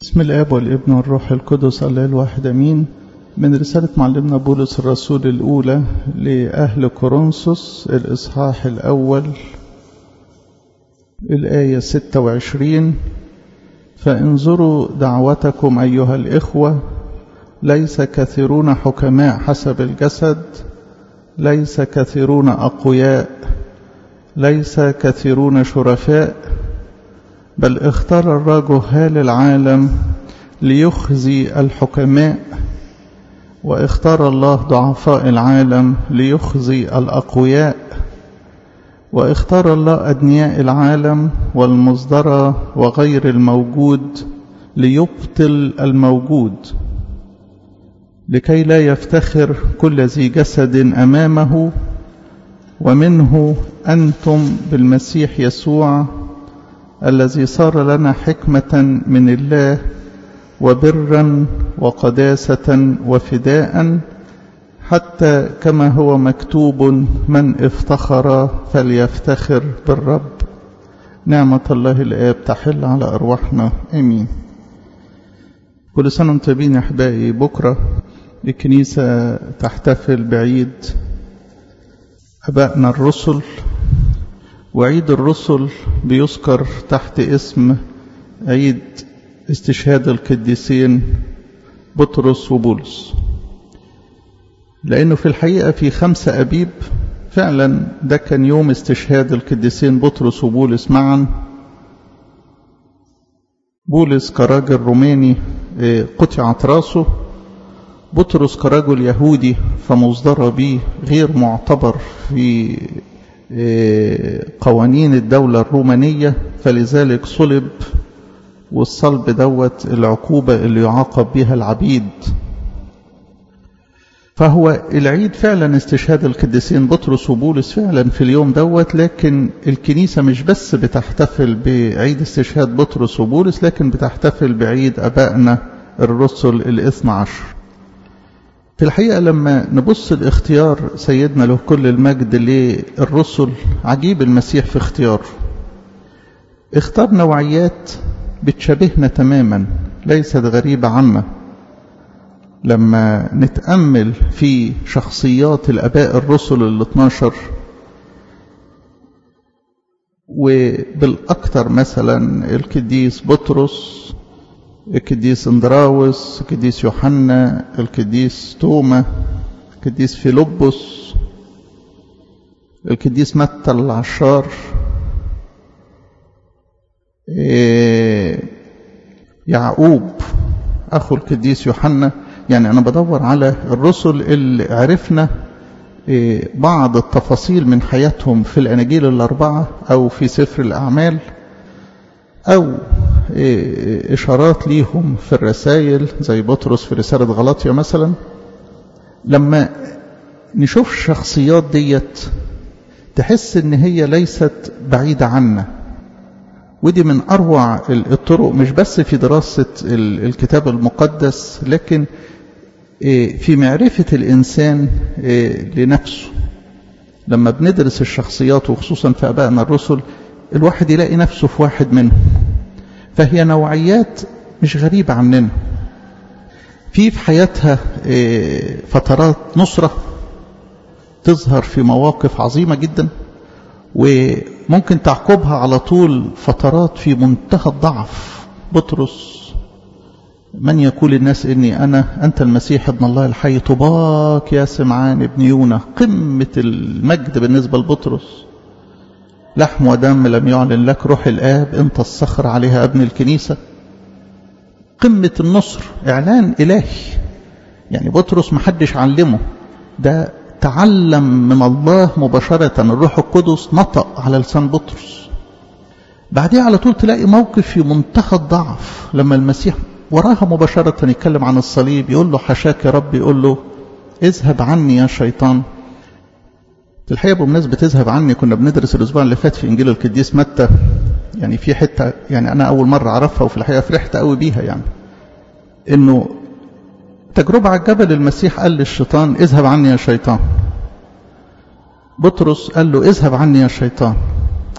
بسم الآب والابن والروح القدس الله الواحد أمين من رسالة معلمنا بولس الرسول الأولى لأهل كورنثوس الإصحاح الأول الآية 26 فانظروا دعوتكم أيها الإخوة ليس كثيرون حكماء حسب الجسد ليس كثيرون أقوياء ليس كثيرون شرفاء بل اختار الرجل هال العالم ليخزي الحكماء واختار الله ضعفاء العالم ليخزي الأقوياء واختار الله أدنياء العالم والمصدرة وغير الموجود ليبطل الموجود لكي لا يفتخر كل ذي جسد أمامه ومنه أنتم بالمسيح يسوع الذي صار لنا حكمة من الله وبرا وقداسة وفداء حتى كما هو مكتوب من افتخر فليفتخر بالرب نعمة الله الآب تحل على أرواحنا آمين كل سنة وانتم طيبين يا أحبائي بكرة الكنيسة تحتفل بعيد أبائنا الرسل وعيد الرسل بيذكر تحت اسم عيد استشهاد القديسين بطرس وبولس لأنه في الحقيقة في خمسة أبيب فعلا ده كان يوم استشهاد القديسين بطرس وبولس معا بولس كراجل روماني قطعت راسه بطرس كرجل يهودي فمصدر به غير معتبر في قوانين الدولة الرومانية فلذلك صلب والصلب دوت العقوبة اللي يعاقب بها العبيد فهو العيد فعلا استشهاد القديسين بطرس وبولس فعلا في اليوم دوت لكن الكنيسة مش بس بتحتفل بعيد استشهاد بطرس وبولس لكن بتحتفل بعيد أبائنا الرسل الاثنى عشر في الحقيقة لما نبص لاختيار سيدنا له كل المجد للرسل عجيب المسيح في اختياره اختار نوعيات بتشابهنا تماما ليست غريبة عنا لما نتأمل في شخصيات الأباء الرسل ال 12 وبالأكثر مثلا القديس بطرس القديس اندراوس القديس يوحنا القديس توما القديس فيلبس القديس متى العشار يعقوب أخو القديس يوحنا يعني أنا بدور على الرسل اللي عرفنا بعض التفاصيل من حياتهم في الأناجيل الأربعة أو في سفر الأعمال أو إشارات ليهم في الرسائل زي بطرس في رسالة غلاطيا مثلا لما نشوف الشخصيات ديت تحس ان هي ليست بعيدة عنا ودي من أروع الطرق مش بس في دراسة الكتاب المقدس لكن في معرفة الإنسان لنفسه لما بندرس الشخصيات وخصوصا في أبائنا الرسل الواحد يلاقي نفسه في واحد منهم فهي نوعيات مش غريبة عننا في في حياتها فترات نصرة تظهر في مواقف عظيمة جدا وممكن تعقبها على طول فترات في منتهى الضعف بطرس من يقول الناس إني أنا أنت المسيح ابن الله الحي طباك يا سمعان ابن يونا قمة المجد بالنسبة لبطرس لحم ودم لم يعلن لك روح الآب أنت الصخر عليها ابن الكنيسة قمة النصر إعلان إلهي يعني بطرس محدش علمه ده تعلم من الله مباشرة الروح القدس نطق على لسان بطرس بعدها على طول تلاقي موقف في منتهى الضعف لما المسيح وراها مباشرة يتكلم عن الصليب يقول له حشاك يا رب يقول له اذهب عني يا شيطان الحقيقة بمناسبة تذهب عني كنا بندرس الأسبوع اللي فات في إنجيل القديس متى يعني في حتة يعني أنا أول مرة أعرفها وفي الحقيقة فرحت قوي بيها يعني إنه تجربة على الجبل المسيح قال للشيطان اذهب عني يا شيطان بطرس قال له اذهب عني يا شيطان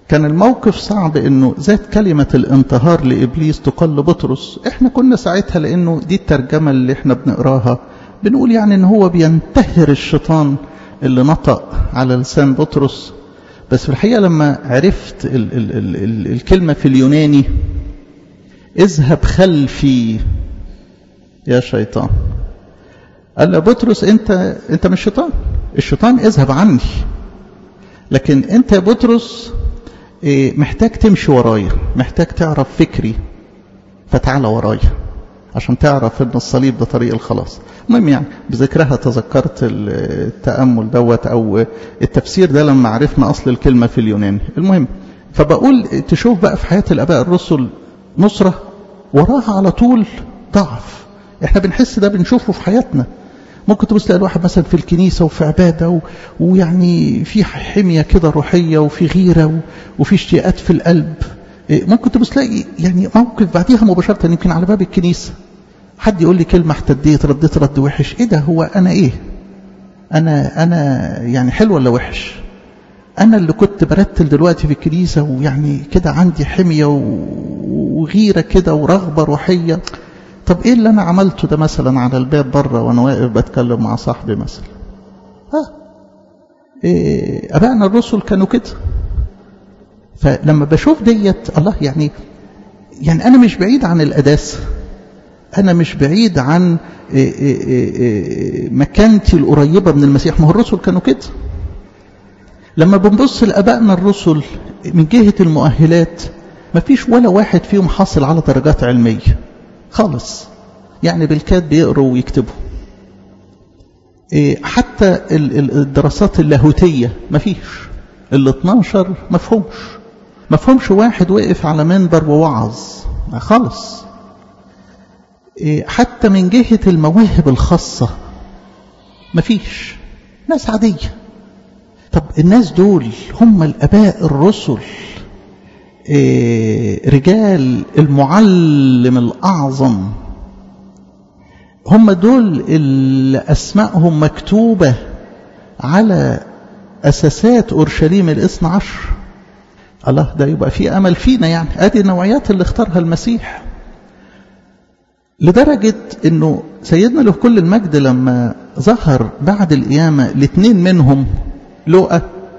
كان الموقف صعب انه ذات كلمة الانتهار لابليس تقال لبطرس احنا كنا ساعتها لانه دي الترجمة اللي احنا بنقراها بنقول يعني ان هو بينتهر الشيطان اللي نطق على لسان بطرس بس في الحقيقة لما عرفت ال ال ال ال الكلمة في اليوناني اذهب خلفي يا شيطان قال له بطرس انت انت مش شيطان الشيطان اذهب عني لكن انت يا بطرس محتاج تمشي ورايا محتاج تعرف فكري فتعالى ورايا عشان تعرف ان الصليب ده طريق الخلاص المهم يعني بذكرها تذكرت التأمل دوت او التفسير ده لما عرفنا اصل الكلمة في اليوناني المهم فبقول تشوف بقى في حياة الاباء الرسل نصرة وراها على طول ضعف احنا بنحس ده بنشوفه في حياتنا ممكن تبص تلاقي الواحد مثلا في الكنيسة وفي عبادة و... ويعني في حمية كده روحية وفي غيرة و... وفي اشتياقات في القلب ممكن تبص تلاقي يعني موقف بعديها مباشرة يمكن على باب الكنيسة حد يقول لي كلمة احتديت رديت رد وحش ايه ده هو انا ايه انا انا يعني حلو ولا وحش انا اللي كنت برتل دلوقتي في الكنيسة ويعني كده عندي حمية و... وغيرة كده ورغبة روحية طب ايه اللي انا عملته ده مثلا على الباب بره وانا واقف بتكلم مع صاحبي مثلا ها إيه ابائنا الرسل كانوا كده فلما بشوف ديت الله يعني يعني انا مش بعيد عن القداسه انا مش بعيد عن إيه إيه إيه مكانتي القريبه من المسيح ما هو الرسل كانوا كده لما بنبص لابائنا الرسل من جهه المؤهلات ما فيش ولا واحد فيهم حاصل على درجات علميه خالص يعني بالكاد بيقروا ويكتبوا إيه حتى الدراسات اللاهوتية ما فيش ال 12 ما فهمش ما فهمش واحد وقف على منبر ووعظ خالص إيه حتى من جهة المواهب الخاصة ما فيش ناس عادية طب الناس دول هم الأباء الرسل رجال المعلم الأعظم هم دول اللي أسمائهم مكتوبة على أساسات أورشليم الاثنى عشر الله ده يبقى في أمل فينا يعني أدي النوعيات اللي اختارها المسيح لدرجة أنه سيدنا له كل المجد لما ظهر بعد القيامة الاثنين منهم لؤى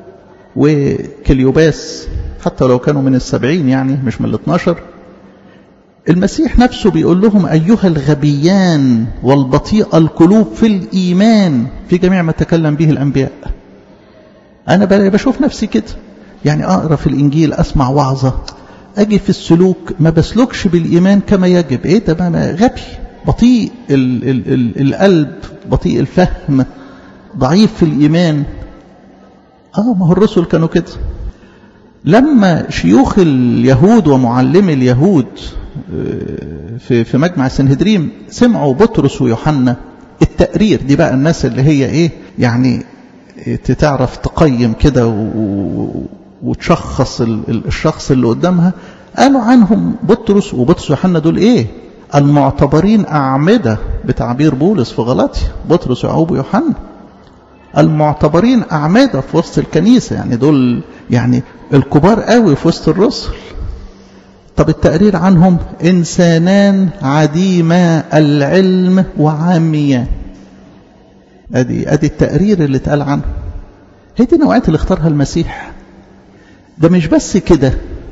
وكليوباس حتى لو كانوا من السبعين يعني مش من الاثناشر المسيح نفسه بيقول لهم أيها الغبيان والبطيء القلوب في الإيمان في جميع ما تكلم به الأنبياء أنا بشوف نفسي كده يعني أقرأ في الإنجيل أسمع وعظة أجي في السلوك ما بسلكش بالإيمان كما يجب إيه ده ما غبي بطيء ال ال ال القلب بطيء الفهم ضعيف في الإيمان آه ما هو الرسل كانوا كده لما شيوخ اليهود ومعلمي اليهود في في مجمع السنهدريم سمعوا بطرس ويوحنا التقرير دي بقى الناس اللي هي ايه يعني تعرف تقيم كده وتشخص الشخص اللي قدامها قالوا عنهم بطرس وبطرس ويوحنا دول ايه المعتبرين أعمدة بتعبير بولس في غلطية بطرس ويعقوب ويوحنا المعتبرين أعمدة في وسط الكنيسة يعني دول يعني الكبار قوي في وسط الرسل طب التقرير عنهم إنسانان عديما العلم وعاميان أدي, أدي التقرير اللي اتقال عنه هي دي نوعية اللي اختارها المسيح ده مش بس كده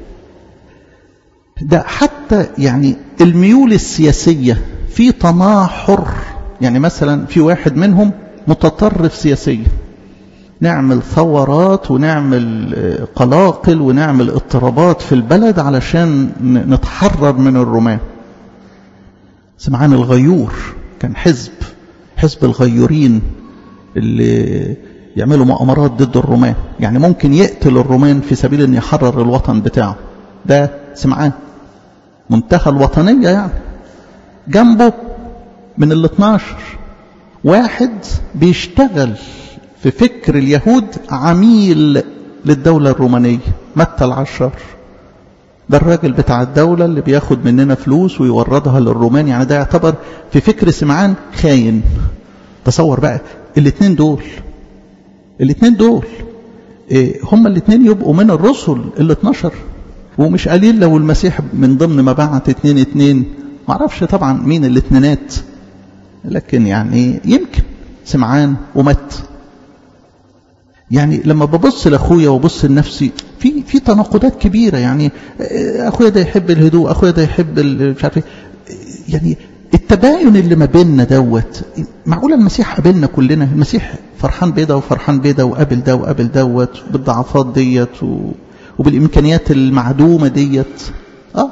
ده حتى يعني الميول السياسية في تناحر يعني مثلا في واحد منهم متطرف سياسيا نعمل ثورات ونعمل قلاقل ونعمل اضطرابات في البلد علشان نتحرر من الرومان سمعان الغيور كان حزب حزب الغيورين اللي يعملوا مؤامرات ضد الرومان يعني ممكن يقتل الرومان في سبيل ان يحرر الوطن بتاعه ده سمعان منتهى الوطنية يعني جنبه من ال 12 واحد بيشتغل في فكر اليهود عميل للدولة الرومانية متى العشار ده الراجل بتاع الدولة اللي بياخد مننا فلوس ويوردها للرومان يعني ده يعتبر في فكر سمعان خاين تصور بقى الاثنين دول الاثنين دول هما الاثنين يبقوا من الرسل ال 12 ومش قليل لو المسيح من ضمن ما بعت اتنين اتنين معرفش طبعا مين الاثنينات لكن يعني يمكن سمعان ومت يعني لما ببص لاخويا وبص لنفسي في في تناقضات كبيره يعني اخويا ده يحب الهدوء اخويا ده يحب مش عارف يعني التباين اللي ما بيننا دوت معقوله المسيح قابلنا كلنا المسيح فرحان بده وفرحان بده وقابل ده وقابل دوت بالضعفات ديت و... وبالامكانيات المعدومه ديت اه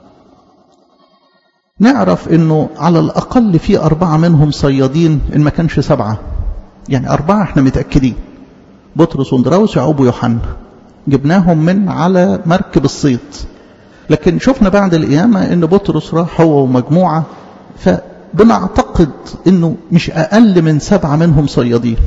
نعرف انه على الاقل في اربعه منهم صيادين ان ما كانش سبعه يعني اربعه احنا متاكدين بطرس وندراوس ويعقوب ويوحنا جبناهم من على مركب الصيد لكن شفنا بعد القيامة ان بطرس راح هو ومجموعة فبنعتقد انه مش اقل من سبعة منهم صيادين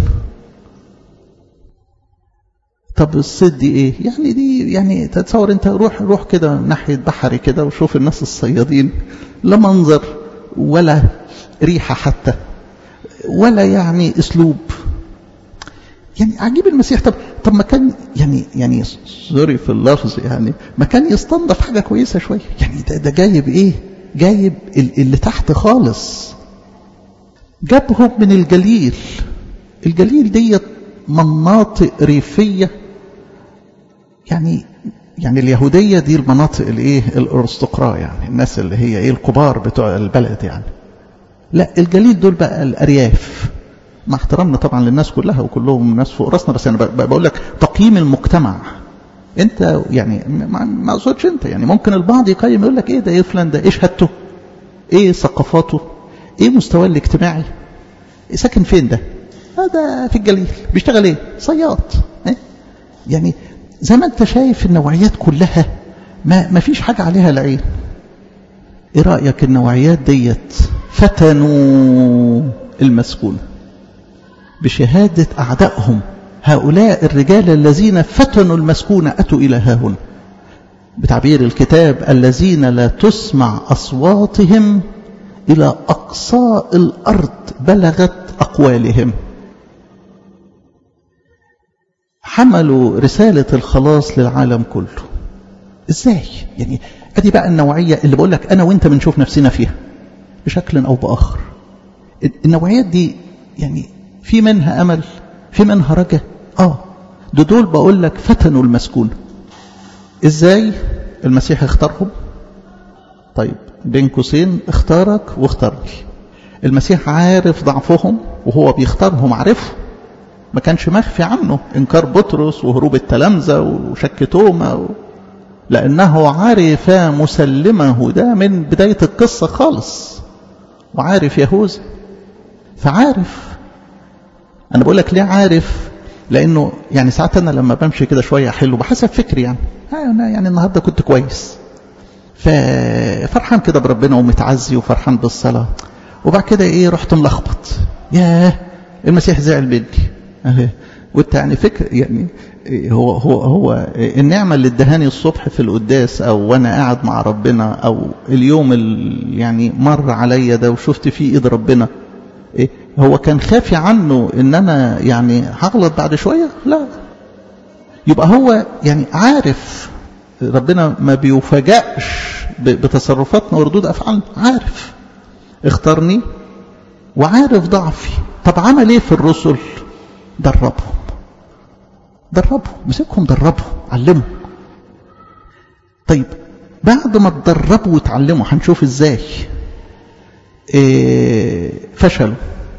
طب الصيد دي ايه يعني دي يعني تتصور انت روح روح كده ناحية بحري كده وشوف الناس الصيادين لا منظر ولا ريحة حتى ولا يعني اسلوب يعني عجيب المسيح طب طب ما كان يعني يعني سوري في اللفظ يعني ما كان يستنضف حاجه كويسه شويه يعني ده, ده جايب ايه؟ جايب اللي تحت خالص جابهم من الجليل الجليل ديت مناطق ريفيه يعني يعني اليهوديه دي المناطق الايه الارستقراء يعني الناس اللي هي ايه الكبار بتوع البلد يعني لا الجليل دول بقى الارياف مع احترامنا طبعا للناس كلها وكلهم ناس فوق راسنا بس انا بقول لك تقييم المجتمع انت يعني ما اقصدش انت يعني ممكن البعض يقيم يقول لك ايه ده ايه فلان ده ايه شهادته ايه ثقافاته ايه مستواه الاجتماعي إيه ساكن فين ده هذا في الجليل بيشتغل ايه صياد إيه؟ يعني زي ما انت شايف النوعيات كلها ما ما فيش حاجه عليها العين ايه رايك النوعيات ديت فتنوا المسكونه بشهادة أعدائهم هؤلاء الرجال الذين فتنوا المسكونة أتوا إلى هاهن بتعبير الكتاب الذين لا تسمع أصواتهم إلى أقصاء الأرض بلغت أقوالهم حملوا رسالة الخلاص للعالم كله ازاي يعني ادي بقى النوعية اللي بقول لك انا وانت بنشوف نفسنا فيها بشكل او باخر النوعيات دي يعني في منها امل في منها رجاء اه ده دول بقول لك فتنوا المسكون ازاي المسيح اختارهم طيب بين قوسين اختارك واختارني المسيح عارف ضعفهم وهو بيختارهم عارفهم ما كانش مخفي عنه انكار بطرس وهروب التلامذه وشك توما و... لانه عرف مسلمه ده من بدايه القصه خالص وعارف يهوذا فعارف انا بقول لك ليه عارف لانه يعني ساعات انا لما بمشي كده شويه حلو بحسب فكري يعني انا يعني النهارده كنت كويس ففرحان كده بربنا ومتعزي وفرحان بالصلاه وبعد كده ايه رحت ملخبط ياه المسيح زعل مني وانت يعني فكر يعني هو هو هو النعمه اللي ادهاني الصبح في القداس او وانا قاعد مع ربنا او اليوم اللي يعني مر عليا ده وشفت فيه ايد ربنا إيه هو كان خافي عنه ان انا يعني هغلط بعد شويه لا يبقى هو يعني عارف ربنا ما بيفاجئش بتصرفاتنا وردود افعالنا عارف اختارني وعارف ضعفي طب عمل ايه في الرسل دربهم دربهم مسكهم دربهم علمهم طيب بعد ما تدربوا وتعلموا هنشوف ازاي إيه فشلوا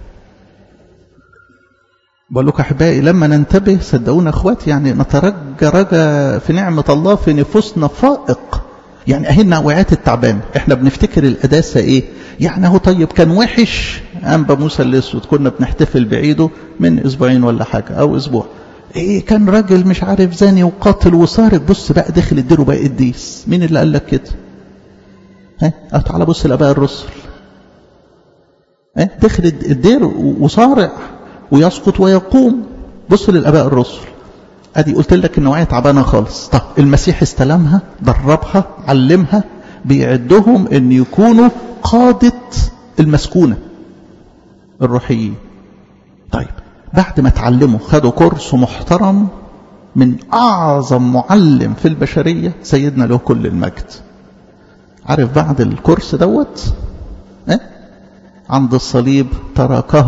بقول لكم احبائي لما ننتبه صدقونا اخواتي يعني نترجى رجا في نعمه الله في نفوسنا فائق يعني اهي النوعيات التعبان احنا بنفتكر القداسه ايه يعني هو طيب كان وحش انبا موسى الاسود كنا بنحتفل بعيده من اسبوعين ولا حاجه او اسبوع ايه كان راجل مش عارف زاني وقاتل وسارق بص بقى دخل الدير وبقى قديس مين اللي قال لك كده ها تعالى بص لاباء الرسل ها دخل الدير وصارع ويسقط ويقوم بص للاباء الرسل ادي قلت لك النوعيه تعبانه خالص طب المسيح استلمها دربها علمها بيعدهم ان يكونوا قاده المسكونه الروحيين طيب بعد ما اتعلموا خدوا كورس محترم من أعظم معلم في البشرية سيدنا له كل المجد عارف بعد الكرس دوت اه؟ عند الصليب تركه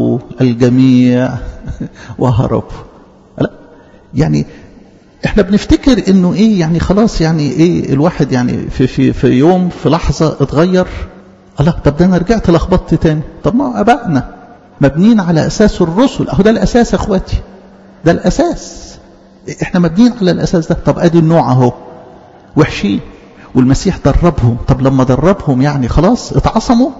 الجميع وهرب لا يعني احنا بنفتكر انه ايه يعني خلاص يعني ايه الواحد يعني في في في يوم في لحظه اتغير الله طب ده انا رجعت لخبطت تاني طب ما ابائنا مبنيين على اساس الرسل اهو ده الاساس يا اخواتي ده الاساس احنا مبنيين على الاساس ده طب ادي النوع اهو وحشين والمسيح دربهم طب لما دربهم يعني خلاص اتعصموا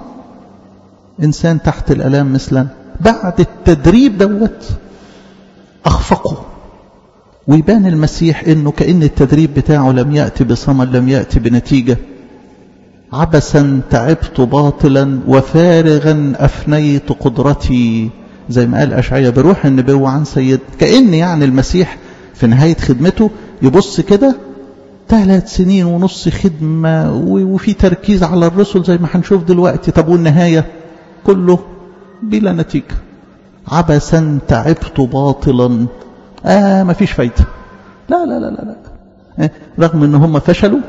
انسان تحت الالام مثلا بعد التدريب دوت اخفقوا ويبان المسيح انه كأن التدريب بتاعه لم يأتي بثمر لم يأتي بنتيجة عبثا تعبت باطلا وفارغا أفنيت قدرتي زي ما قال أشعية بروح النبوة عن سيد كأن يعني المسيح في نهاية خدمته يبص كده ثلاث سنين ونص خدمة وفي تركيز على الرسل زي ما هنشوف دلوقتي طب والنهاية كله بلا نتيجة عبثا تعبت باطلا آه ما فيش فايدة لا لا لا لا, لا. آه رغم ان هم فشلوا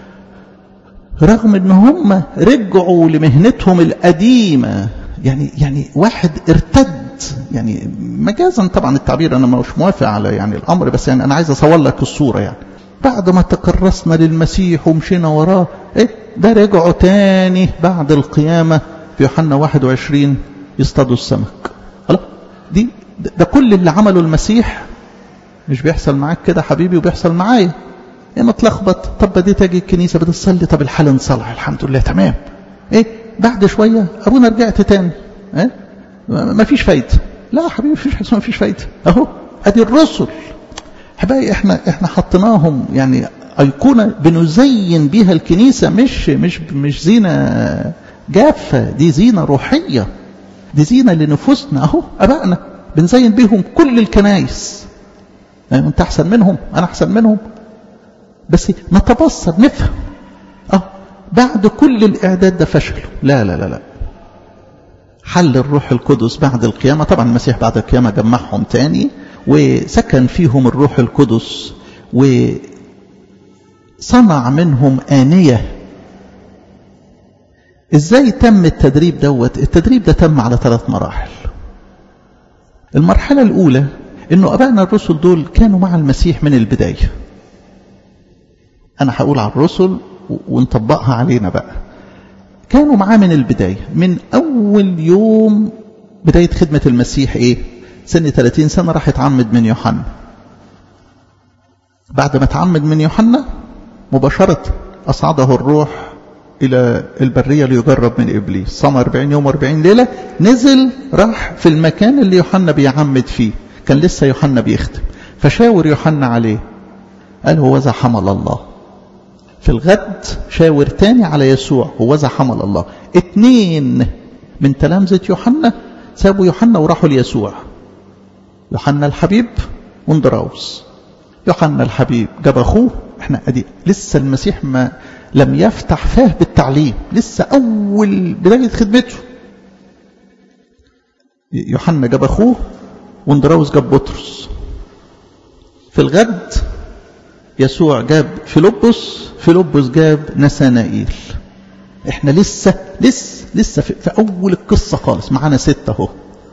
رغم ان هم رجعوا لمهنتهم القديمة يعني يعني واحد ارتد يعني مجازا طبعا التعبير انا مش موافق على يعني الامر بس يعني انا عايز اصور لك الصورة يعني بعد ما تكرسنا للمسيح ومشينا وراه ايه ده رجعوا تاني بعد القيامة في يوحنا 21 يصطادوا السمك خلاص دي ده كل اللي عمله المسيح مش بيحصل معاك كده حبيبي وبيحصل معايا يا ما تلخبط طب بديت اجي الكنيسه بديت اصلي طب الحال انصلح الحمد لله تمام ايه بعد شويه ابونا رجعت تاني ايه ما فيش فايده لا حبيبي مفيش حاجه ما فيش فايده اهو ادي الرسل حبايبي احنا احنا حطيناهم يعني ايقونه بنزين بيها الكنيسه مش مش مش زينه جافه دي زينه روحيه دي زينه لنفوسنا اهو ابائنا بنزين بيهم كل الكنايس يعني انت احسن منهم انا احسن منهم بس نتبصر نفهم اه بعد كل الاعداد ده فشلوا لا لا لا لا حل الروح القدس بعد القيامة طبعا المسيح بعد القيامة جمعهم تاني وسكن فيهم الروح القدس وصنع منهم آنية ازاي تم التدريب دوت التدريب ده تم على ثلاث مراحل المرحلة الأولى انه ابائنا الرسل دول كانوا مع المسيح من البدايه انا هقول على الرسل ونطبقها علينا بقى كانوا معاه من البدايه من اول يوم بدايه خدمه المسيح ايه سن 30 سنه راح يتعمد من يوحنا بعد ما اتعمد من يوحنا مباشره اصعده الروح الى البريه ليجرب من ابليس صام 40 يوم 40 ليله نزل راح في المكان اللي يوحنا بيعمد فيه كان لسه يوحنا بيختم فشاور يوحنا عليه قال هو ذا حمل الله في الغد شاور تاني على يسوع هو ذا حمل الله اتنين من تلامذة يوحنا سابوا يوحنا وراحوا ليسوع يوحنا الحبيب واندراوس يوحنا الحبيب جاب اخوه احنا ادي لسه المسيح ما لم يفتح فاه بالتعليم لسه اول بدايه خدمته يوحنا جاب اخوه واندراوس جاب بطرس في الغد يسوع جاب فيلبس فيلبس جاب نسانائيل احنا لسه لسه لسه في, في اول القصه خالص معانا سته اهو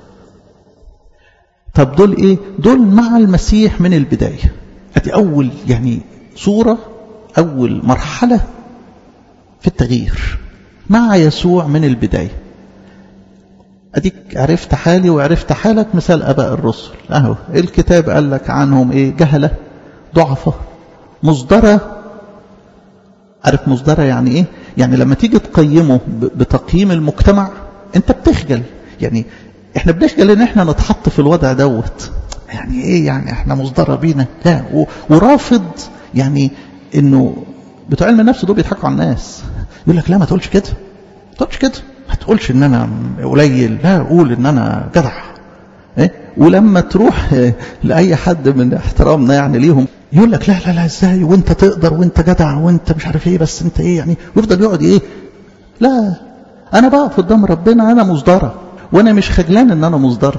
طب دول ايه دول مع المسيح من البدايه ادي اول يعني صوره اول مرحله في التغيير مع يسوع من البدايه اديك عرفت حالي وعرفت حالك مثال اباء الرسل اهو الكتاب قال لك عنهم ايه جهله ضعفه مصدره عارف مصدره يعني ايه يعني لما تيجي تقيمه بتقييم المجتمع انت بتخجل يعني احنا بنخجل ان احنا نتحط في الوضع دوت يعني ايه يعني احنا مصدره بينا لا ورافض يعني انه بتوع علم النفس دول بيضحكوا على الناس يقول لك لا ما تقولش كده ما تقولش كده ما تقولش ان انا قليل لا قول ان انا جدع إيه؟ ولما تروح لاي حد من احترامنا يعني ليهم يقول لك لا لا لا ازاي وانت تقدر وانت جدع وانت مش عارف ايه بس انت ايه يعني ويفضل يقعد ايه لا انا بقف قدام ربنا انا مصدره وانا مش خجلان ان انا مصدره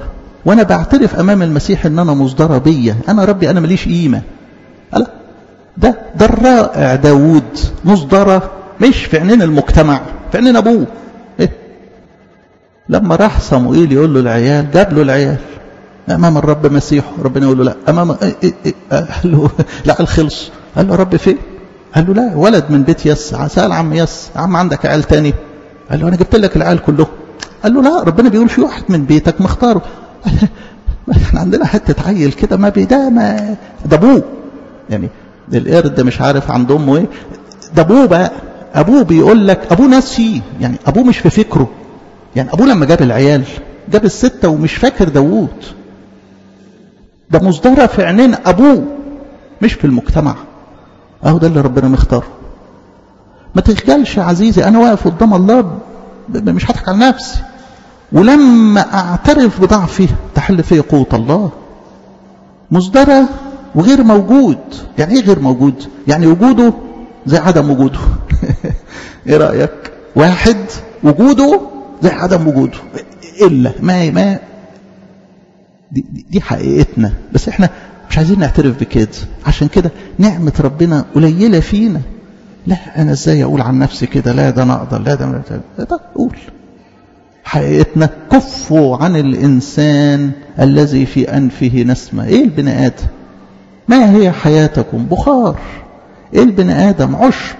وانا بعترف امام المسيح ان انا مصدرة بيا انا ربي انا ماليش قيمة لا ده ده الرائع داوود مصدرة مش في عينين المجتمع في عينين ابوه إيه؟ لما راح صموئيل يقول له العيال جاب له العيال امام الرب مسيحه ربنا يقول له لا امام إيه إيه إيه قال له لا الخلص قال له رب فين قال له لا ولد من بيت يس سال عم يس عم عندك عيال تاني قال له انا جبت لك العيال كلهم قال له لا ربنا بيقول في واحد من بيتك مختاره احنا عندنا حته عيل كده ما ده ما ده ابوه يعني القرد مش عارف عند امه ايه ده ابوه بقى ابوه بيقول لك ابوه ناسي يعني ابوه مش في فكره يعني ابوه لما جاب العيال جاب الستة ومش فاكر داوود ده مصدرة في عينين ابوه مش في المجتمع اهو ده اللي ربنا مختاره ما تخجلش يا عزيزي انا واقف قدام الله مش هضحك على نفسي ولما اعترف بضعفي تحل في قوة الله مصدرة وغير موجود يعني ايه غير موجود يعني وجوده زي عدم وجوده ايه رأيك واحد وجوده زي عدم وجوده الا ما ما دي, دي حقيقتنا بس احنا مش عايزين نعترف بكده عشان كده نعمة ربنا قليلة فينا لا انا ازاي اقول عن نفسي كده لا ده انا اقدر لا ده ده قول حقيقتنا كفوا عن الانسان الذي في انفه نسمه ايه البني ادم ما هي حياتكم بخار ايه البني ادم عشب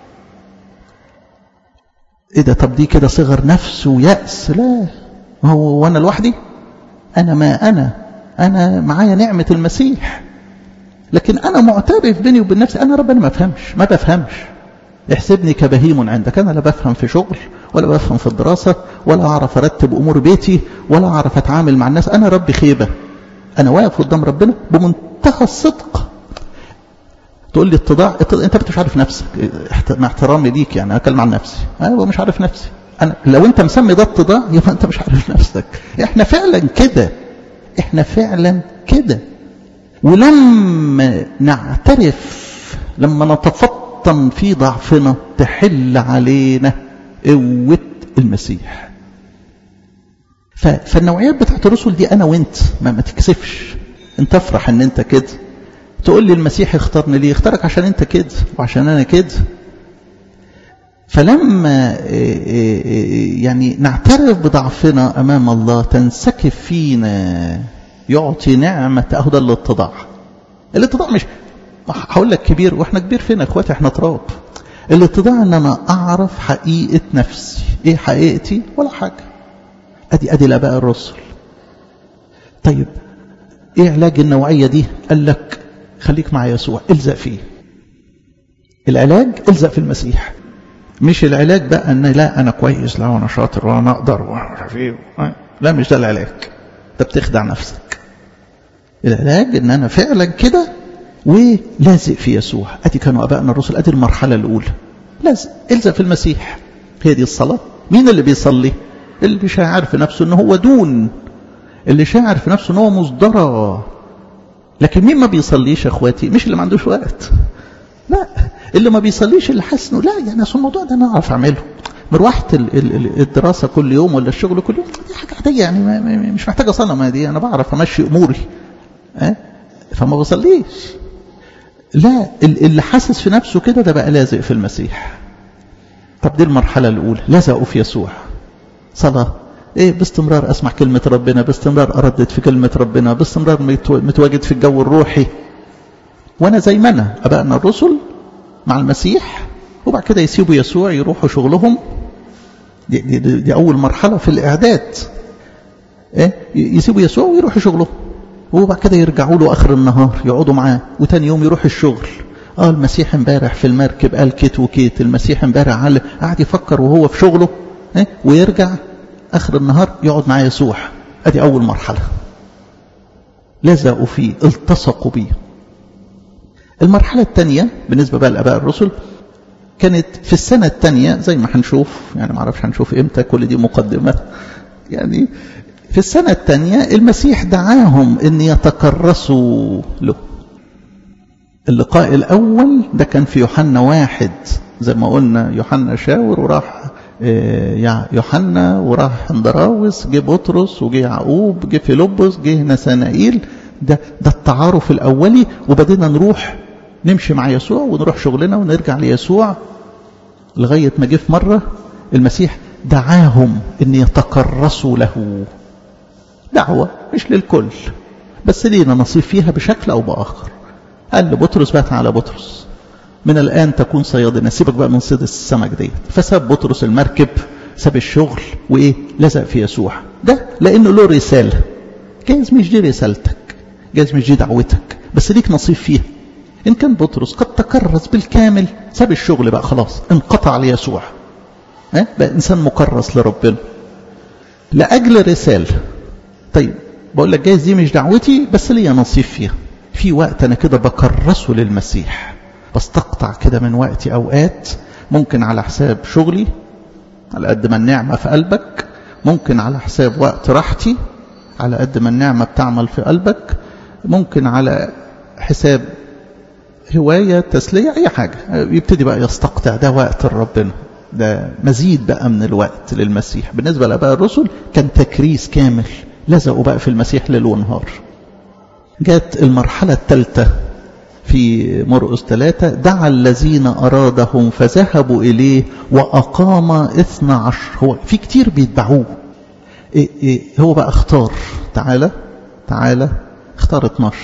ايه ده طب دي كده صغر نفس ويأس لا هو وانا لوحدي انا ما انا انا معايا نعمة المسيح لكن انا معترف بيني وبين نفسي انا ربنا ما بفهمش ما بفهمش احسبني كبهيم عندك انا لا بفهم في شغل ولا بفهم في الدراسة ولا اعرف ارتب امور بيتي ولا اعرف اتعامل مع الناس انا ربي خيبة انا واقف قدام ربنا بمنتهى الصدق تقول لي اتضاع انت مش عارف نفسك مع احترامي ليك يعني انا اتكلم عن نفسي انا مش عارف نفسي انا لو انت مسمي ده اتضاع يبقى انت مش عارف نفسك احنا فعلا كده احنا فعلا كده ولما نعترف لما نتفطن في ضعفنا تحل علينا قوة المسيح فالنوعيات بتاعت الرسل دي انا وانت ما, ما تكسفش انت افرح ان انت كده تقول لي المسيح اختارني ليه اختارك عشان انت كده وعشان انا كده فلما يعني نعترف بضعفنا امام الله تنسكب فينا يعطي نعمة اهو ده الاتضاع الاتضاع مش هقول لك كبير واحنا كبير فين يا اخواتي احنا تراب الاتضاع ان انا اعرف حقيقة نفسي ايه حقيقتي ولا حاجة ادي ادي الاباء الرسل طيب ايه علاج النوعية دي قال لك خليك مع يسوع الزق فيه العلاج الزق في المسيح مش العلاج بقى ان لا انا كويس لا انا شاطر وانا اقدر وانا عارف ايه لا مش ده العلاج انت بتخدع نفسك العلاج ان انا فعلا كده ولازق في يسوع ادي كانوا ابائنا الرسل ادي المرحله الاولى لازق الزق في المسيح هي دي الصلاه مين اللي بيصلي اللي شاعر في نفسه ان هو دون اللي شاعر في نفسه ان هو مصدره لكن مين ما بيصليش يا اخواتي مش اللي ما عندوش وقت لا اللي ما بيصليش اللي حاسس انه لا يعني اصل الموضوع ده انا اعرف اعمله مروحة الدراسة كل يوم ولا الشغل كل يوم دي حاجة عادية يعني مش محتاجة صلاة ما دي أنا بعرف أمشي أموري أه؟ فما بصليش لا اللي حاسس في نفسه كده ده بقى لازق في المسيح طب دي المرحلة الأولى لزقوا في يسوع صلاة ايه باستمرار اسمع كلمة ربنا باستمرار اردد في كلمة ربنا باستمرار متواجد في الجو الروحي وانا زي ما انا ابائنا الرسل مع المسيح وبعد كده يسيبوا يسوع يروحوا شغلهم دي, دي, دي, دي اول مرحلة في الاعداد ايه يسيبوا يسوع ويروحوا شغلهم وبعد كده يرجعوا له اخر النهار يقعدوا معاه وتاني يوم يروح الشغل اه المسيح امبارح في المركب قال كيت وكيت المسيح امبارح قعد يفكر وهو في شغله ايه ويرجع اخر النهار يقعد مع يسوع ادي اول مرحله لزقوا فيه التصقوا بيه المرحلة الثانية بالنسبة بقى لآباء الرسل كانت في السنة الثانية زي ما هنشوف يعني ما اعرفش هنشوف امتى كل دي مقدمة يعني في السنة الثانية المسيح دعاهم ان يتكرسوا له اللقاء الأول ده كان في يوحنا واحد زي ما قلنا يوحنا شاور وراح يوحنا وراح اندراوس جه بطرس وجه يعقوب جه فيلبس جه نسانائيل ده ده التعارف الاولي وبدينا نروح نمشي مع يسوع ونروح شغلنا ونرجع ليسوع لغايه ما جه في مره المسيح دعاهم ان يتكرسوا له دعوه مش للكل بس لينا نصيب فيها بشكل او باخر قال لبطرس بقى على بطرس من الآن تكون صيادنا سيبك بقى من صيد السمك ديت فساب بطرس المركب ساب الشغل وإيه لزق في يسوع ده لأنه له رسالة جايز مش دي رسالتك جايز مش دي دعوتك بس ليك نصيب فيها إن كان بطرس قد تكرس بالكامل ساب الشغل بقى خلاص انقطع ليسوع ها بقى إنسان مكرس لربنا لأجل رسالة طيب بقول لك جايز دي مش دعوتي بس ليا نصيب فيها في وقت أنا كده بكرسه للمسيح بستقطع كده من وقتي أوقات ممكن على حساب شغلي على قد ما النعمة في قلبك ممكن على حساب وقت راحتي على قد ما النعمة بتعمل في قلبك ممكن على حساب هواية تسلية أي حاجة يبتدي بقى يستقطع ده وقت ربنا ده مزيد بقى من الوقت للمسيح بالنسبة لأباء الرسل كان تكريس كامل لزقوا بقى في المسيح ليل ونهار جاءت المرحلة الثالثة في مرقس ثلاثة دعا الذين أرادهم فذهبوا إليه وأقام اثنى عشر هو في كتير بيتبعوه إيه إيه هو بقى اختار تعالى تعالى اختار 12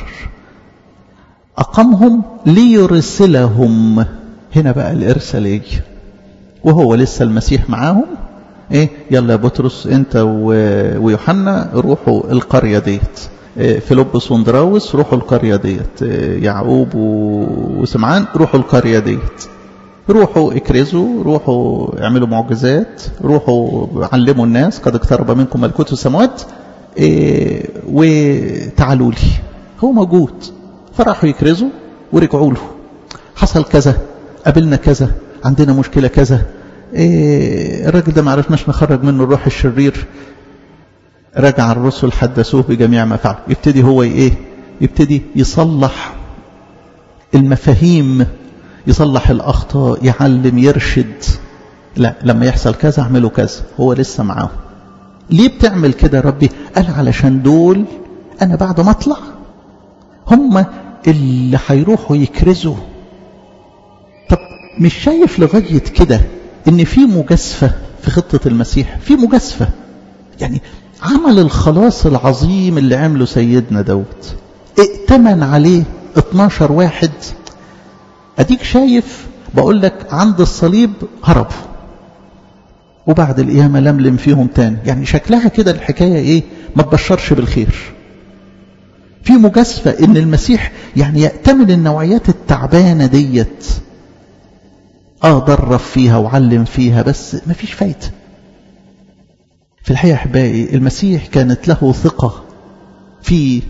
أقامهم ليرسلهم هنا بقى الإرسالية وهو لسه المسيح معاهم ايه يلا يا بطرس انت ويوحنا روحوا القرية ديت فيلبس واندراوس روحوا القرية ديت يعقوب وسمعان روحوا القرية ديت روحوا اكرزوا روحوا اعملوا معجزات روحوا علموا الناس قد اقترب منكم ملكوت السماوات إيه وتعالوا لي هو موجود فراحوا يكرزوا ورجعوا له حصل كذا قابلنا كذا عندنا مشكلة كذا إيه الراجل ده ما عرفناش نخرج منه الروح الشرير رجع الرسل حدثوه بجميع ما فعل يبتدي هو ايه يبتدي يصلح المفاهيم يصلح الاخطاء يعلم يرشد لا لما يحصل كذا اعملوا كذا هو لسه معاهم ليه بتعمل كده يا ربي قال علشان دول انا بعد ما اطلع هم اللي هيروحوا يكرزوا طب مش شايف لغايه كده ان في مجازفه في خطه المسيح في مجازفه يعني عمل الخلاص العظيم اللي عمله سيدنا دوت ائتمن عليه 12 واحد اديك شايف بقول لك عند الصليب هربوا وبعد القيامة لملم فيهم تاني يعني شكلها كده الحكاية ايه ما تبشرش بالخير في مجازفة ان المسيح يعني يأتمن النوعيات التعبانة ديت اه درب فيها وعلم فيها بس ما فيش فايده في الحقيقة أحبائي المسيح كانت له ثقة في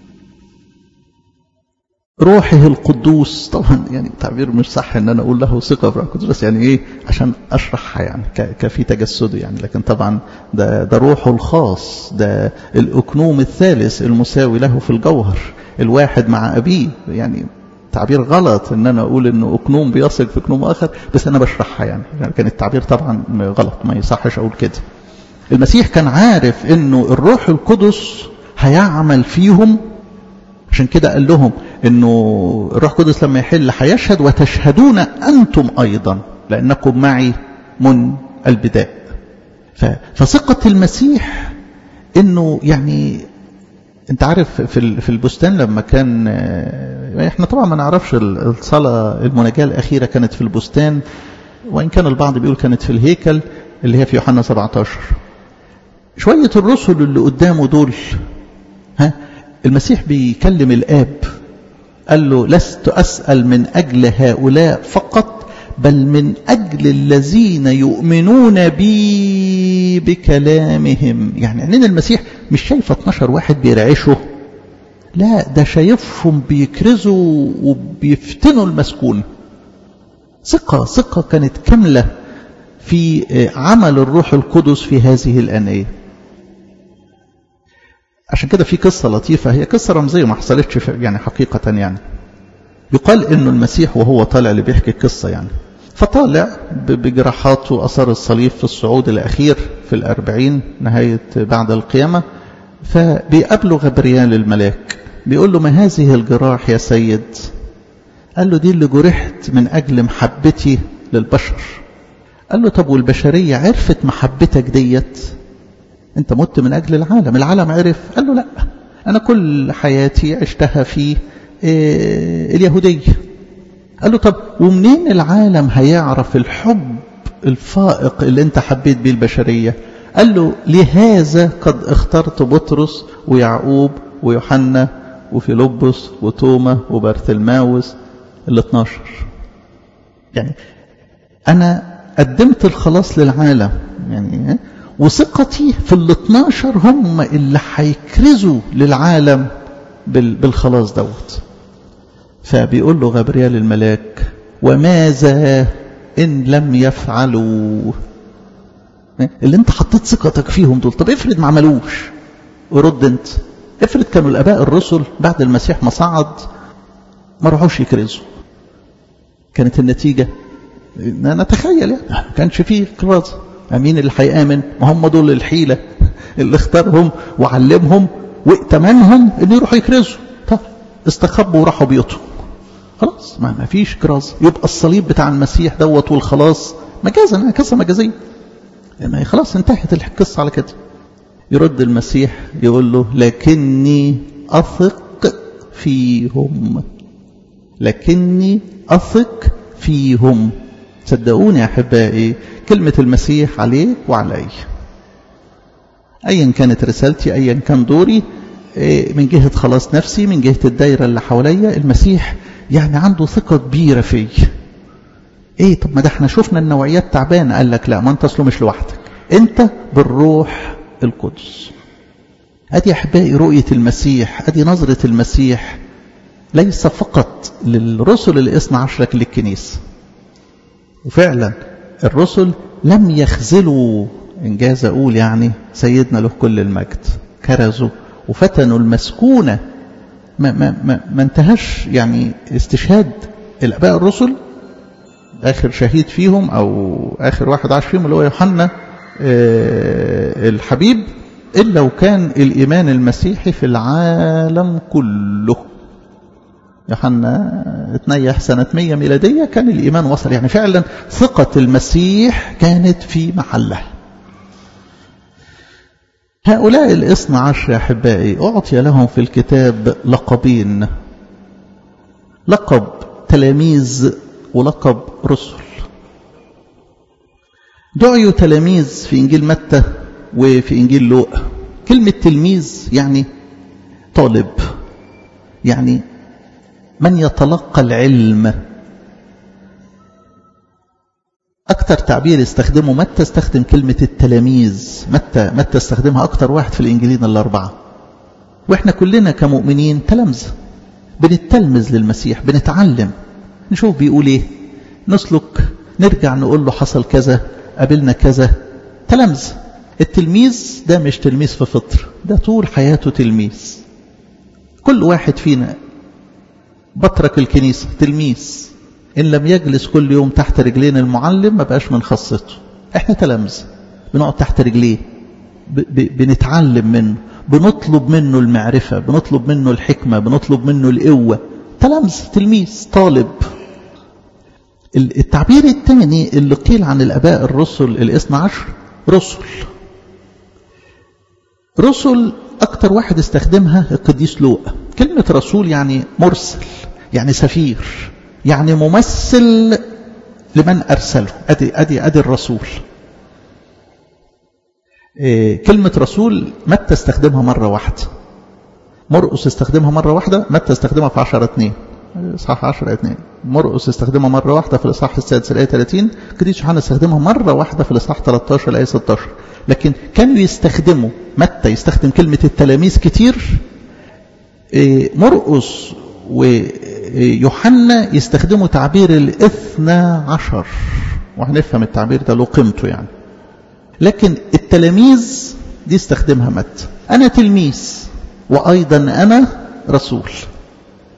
روحه القدوس طبعا يعني تعبير مش صح ان انا اقول له ثقه في القدوس بس يعني ايه عشان اشرحها يعني كفي تجسده يعني لكن طبعا ده ده روحه الخاص ده الاكنوم الثالث المساوي له في الجوهر الواحد مع ابيه يعني تعبير غلط ان انا اقول انه اكنوم بيثق في اكنوم اخر بس انا بشرحها يعني, يعني كان التعبير طبعا غلط ما يصحش اقول كده المسيح كان عارف انه الروح القدس هيعمل فيهم عشان كده قال لهم انه الروح القدس لما يحل هيشهد وتشهدون انتم ايضا لانكم معي من البداء فثقة المسيح انه يعني انت عارف في في البستان لما كان احنا طبعا ما نعرفش الصلاة المناجاة الأخيرة كانت في البستان وإن كان البعض بيقول كانت في الهيكل اللي هي في يوحنا 17 شوية الرسل اللي قدامه دول ها المسيح بيكلم الآب قال له لست أسأل من أجل هؤلاء فقط بل من أجل الذين يؤمنون بي بكلامهم يعني عينين المسيح مش شايفة 12 واحد بيرعشوا لا ده شايفهم بيكرزوا وبيفتنوا المسكون ثقة ثقة كانت كاملة في عمل الروح القدس في هذه الأنية عشان كده في قصة لطيفة هي قصة رمزية ما حصلتش يعني حقيقة يعني يقال انه المسيح وهو طالع اللي بيحكي القصة يعني فطالع بجراحات وأثر الصليب في الصعود الأخير في الأربعين نهاية بعد القيامة فبيقابله غبريال الملاك بيقول له ما هذه الجراح يا سيد قال له دي اللي جرحت من أجل محبتي للبشر قال له طب والبشرية عرفت محبتك ديت انت مت من أجل العالم العالم عرف قال له لا أنا كل حياتي عشتها في إيه اليهودية قال له طب ومنين العالم هيعرف الحب الفائق اللي انت حبيت بيه البشرية قال له لهذا قد اخترت بطرس ويعقوب ويوحنا وفيلبس وتوما وبرثلماوس ال 12 يعني أنا قدمت الخلاص للعالم يعني وثقتي في ال 12 هم اللي هيكرزوا للعالم بالخلاص دوت فبيقول له غبريال الملاك وماذا إن لم يفعلوا اللي انت حطيت ثقتك فيهم دول طب افرض ما عملوش ورد انت افرض كانوا الاباء الرسل بعد المسيح ما صعد ما راحوش يكرزوا كانت النتيجه نتخيل يعني ما كانش فيه كرازه مين اللي هيامن ما هم دول الحيله اللي اختارهم وعلمهم وائتمنهم ان يروحوا يكرزوا طب استخبوا وراحوا بيوتهم خلاص ما, ما فيش كرازه يبقى الصليب بتاع المسيح دوت والخلاص مجازا قصه مجازيه يعني خلاص انتهت القصه على كده يرد المسيح يقول له لكني أثق فيهم لكني أثق فيهم صدقوني يا أحبائي كلمة المسيح عليك وعلي أيا كانت رسالتي أيا كان دوري من جهة خلاص نفسي من جهة الدايرة اللي حواليا المسيح يعني عنده ثقة كبيرة في ايه طب ما ده احنا شفنا النوعيات تعبانة قال لك لا ما انت اصله مش لوحدك انت بالروح القدس ادي احبائي رؤية المسيح ادي نظرة المسيح ليس فقط للرسل الاثنى عشر للكنيسة وفعلا الرسل لم يخذلوا انجاز اقول يعني سيدنا له كل المجد كرزوا وفتنوا المسكونة ما, ما, ما, ما انتهاش يعني استشهاد الاباء الرسل اخر شهيد فيهم او اخر واحد عاش فيهم اللي هو يوحنا الحبيب إلا وكان الإيمان المسيحي في العالم كله يوحنا اتنيح سنة 100 ميلادية كان الإيمان وصل يعني فعلا ثقة المسيح كانت في محلها هؤلاء الاثنى عشر يا أحبائي أعطي لهم في الكتاب لقبين لقب تلاميذ ولقب رسل دعيوا تلاميذ في إنجيل متى وفي إنجيل لوقا كلمة تلميذ يعني طالب يعني من يتلقى العلم أكثر تعبير استخدمه متى استخدم كلمة التلاميذ متى متى استخدمها أكثر واحد في الإنجيلين الأربعة وإحنا كلنا كمؤمنين تلامذة بنتلمذ للمسيح بنتعلم نشوف بيقول إيه نسلك نرجع نقول له حصل كذا قابلنا كذا تلامذ التلميذ ده مش تلميذ في فطر ده طول حياته تلميذ كل واحد فينا بترك الكنيسة تلميذ إن لم يجلس كل يوم تحت رجلين المعلم ما بقاش من خاصته احنا تلامذة بنقعد تحت رجليه بنتعلم منه بنطلب منه المعرفة بنطلب منه الحكمة بنطلب منه القوة تلامذ تلميذ طالب التعبير الثاني اللي قيل عن الاباء الرسل الاثنى عشر رسل رسل اكتر واحد استخدمها القديس لوقا كلمة رسول يعني مرسل يعني سفير يعني ممثل لمن ارسله ادي ادي ادي الرسول إيه كلمة رسول متى استخدمها مرة واحدة مرقس استخدمها مرة واحدة متى استخدمها في عشرة اتنين اصحاح 10 2 مرقس استخدمها مره واحده في الاصحاح السادس الايه 30 قديس يوحنا استخدمها مره واحده في الاصحاح 13 الايه 16 لكن كانوا يستخدموا متى يستخدم كلمه التلاميذ كتير مرقس ويوحنا يستخدموا تعبير الاثنى عشر وهنفهم التعبير ده له قيمته يعني لكن التلاميذ دي استخدمها متى انا تلميذ وايضا انا رسول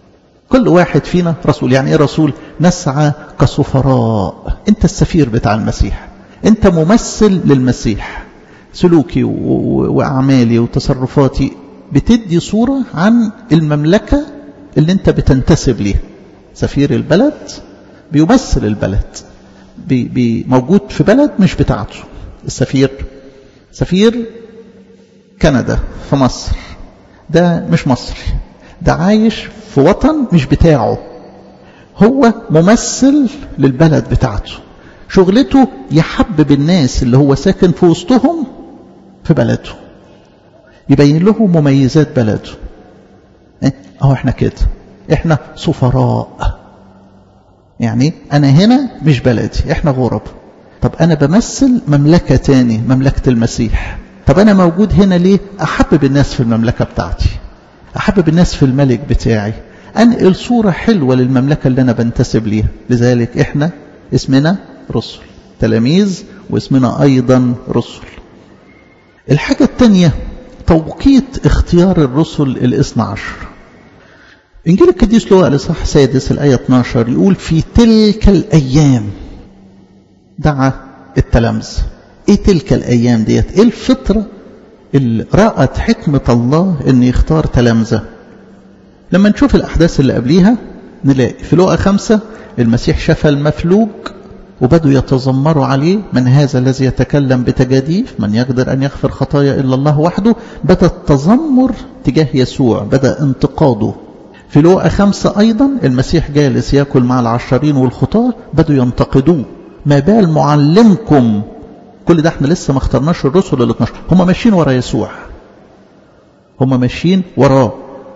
كل واحد فينا رسول يعني ايه رسول نسعى كسفراء انت السفير بتاع المسيح انت ممثل للمسيح سلوكي واعمالي وتصرفاتي بتدي صورة عن المملكة اللي انت بتنتسب ليها سفير البلد بيمثل البلد بي بي موجود في بلد مش بتاعته السفير سفير كندا في مصر ده مش مصري ده عايش في وطن مش بتاعه هو ممثل للبلد بتاعته شغلته يحبب الناس اللي هو ساكن في وسطهم في بلده يبين لهم مميزات بلده اهو احنا كده احنا سفراء يعني انا هنا مش بلدي احنا غرب طب انا بمثل مملكة تاني مملكة المسيح طب انا موجود هنا ليه احبب الناس في المملكة بتاعتي احبب الناس في الملك بتاعي انقل صورة حلوة للمملكة اللي انا بنتسب ليها لذلك احنا اسمنا رسل تلاميذ واسمنا ايضا رسل الحاجة الثانية توقيت اختيار الرسل الاثنى عشر انجيل القديس لوقا الاصحاح السادس الايه 12 يقول في تلك الايام دعا التلامذه ايه تلك الايام ديت ايه الفطره اللي رأت حكمة الله ان يختار تلامذة لما نشوف الاحداث اللي قبليها نلاقي في لوقا خمسة المسيح شفى المفلوج وبدوا يتذمروا عليه من هذا الذي يتكلم بتجاديف من يقدر أن يغفر خطايا إلا الله وحده بدأ التذمر تجاه يسوع بدأ انتقاده في لوقا خمسة أيضا المسيح جالس يأكل مع العشرين والخطاة بدوا ينتقدوه ما بال معلمكم كل ده احنا لسه ما اخترناش الرسل ال 12 هم ماشيين ورا يسوع هم ماشيين وراه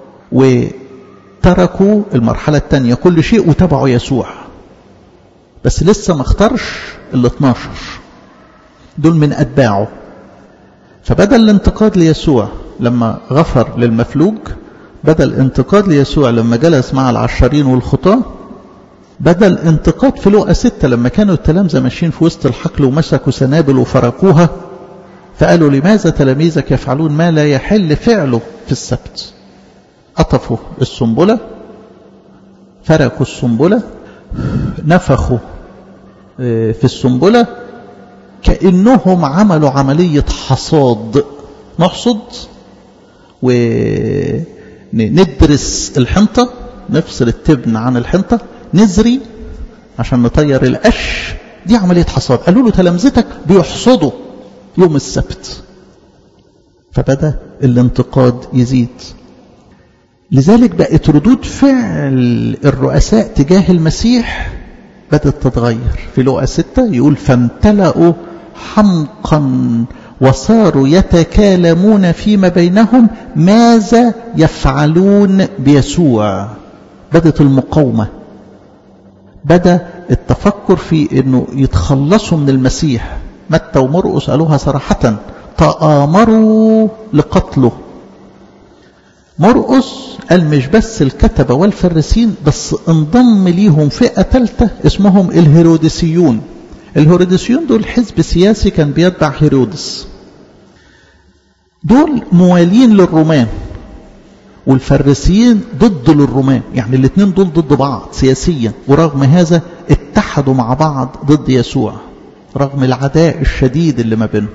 وتركوا المرحلة الثانية كل شيء وتبعوا يسوع بس لسه ما اختارش ال 12 دول من أتباعه فبدل الانتقاد ليسوع لما غفر للمفلوج بدل انتقاد ليسوع لما جلس مع العشرين والخطاة بدل انتقاد في لوقا ستة لما كانوا التلامذة ماشيين في وسط الحقل ومسكوا سنابل وفرقوها فقالوا لماذا تلاميذك يفعلون ما لا يحل فعله في السبت قطفوا السنبلة فرقوا السنبلة نفخوا في السنبلة كأنهم عملوا عملية حصاد نحصد وندرس الحنطة نفصل التبن عن الحنطة نزري عشان نطير القش دي عملية حصاد قالوا له تلامذتك بيحصدوا يوم السبت فبدأ الانتقاد يزيد لذلك بقت ردود فعل الرؤساء تجاه المسيح بدأت تتغير في لقا ستة يقول فامتلأوا حمقا وصاروا يتكالمون فيما بينهم ماذا يفعلون بيسوع بدأت المقاومة بدأ التفكر في أنه يتخلصوا من المسيح متى ومرقس قالوها صراحة تآمروا لقتله مرقس قال مش بس الكتبة والفرسين بس انضم ليهم فئة ثالثة اسمهم الهيروديسيون الهيروديسيون دول حزب سياسي كان بيتبع هيرودس دول موالين للرومان والفريسيين ضد للرومان يعني الاثنين دول ضد بعض سياسيا ورغم هذا اتحدوا مع بعض ضد يسوع رغم العداء الشديد اللي ما بينهم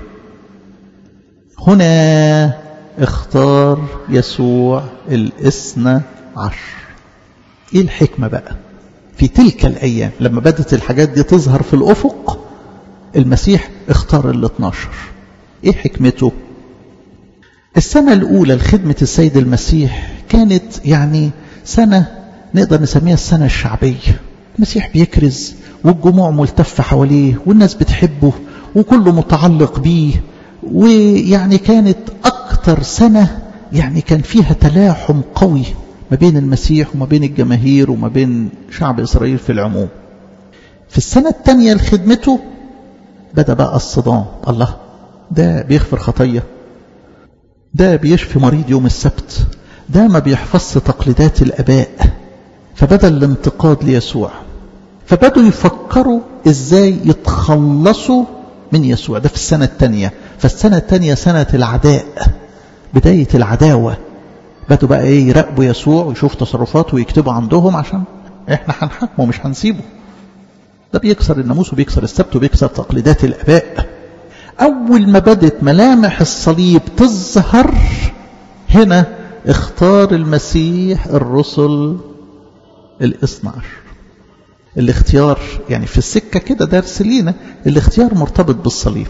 هنا اختار يسوع الاثنى عشر ايه الحكمة بقى في تلك الايام لما بدت الحاجات دي تظهر في الافق المسيح اختار ال 12 ايه حكمته السنة الأولى لخدمة السيد المسيح كانت يعني سنة نقدر نسميها السنة الشعبية المسيح بيكرز والجموع ملتفة حواليه والناس بتحبه وكله متعلق بيه ويعني كانت أكتر سنة يعني كان فيها تلاحم قوي ما بين المسيح وما بين الجماهير وما بين شعب إسرائيل في العموم في السنة الثانية لخدمته بدأ بقى الصدام الله ده بيغفر خطيه ده بيشفي مريض يوم السبت ده ما بيحفظش تقليدات الاباء فبدا الانتقاد ليسوع فبدوا يفكروا ازاي يتخلصوا من يسوع ده في السنة الثانية فالسنة الثانية سنة العداء بداية العداوة بدوا بقى ايه يراقبوا يسوع ويشوف تصرفاته ويكتبوا عندهم عشان احنا هنحاكمه مش هنسيبه ده بيكسر الناموس وبيكسر السبت وبيكسر تقليدات الاباء اول ما بدت ملامح الصليب تظهر هنا اختار المسيح الرسل الاثنى عشر الاختيار يعني في السكة كده درس لينا الاختيار مرتبط بالصليب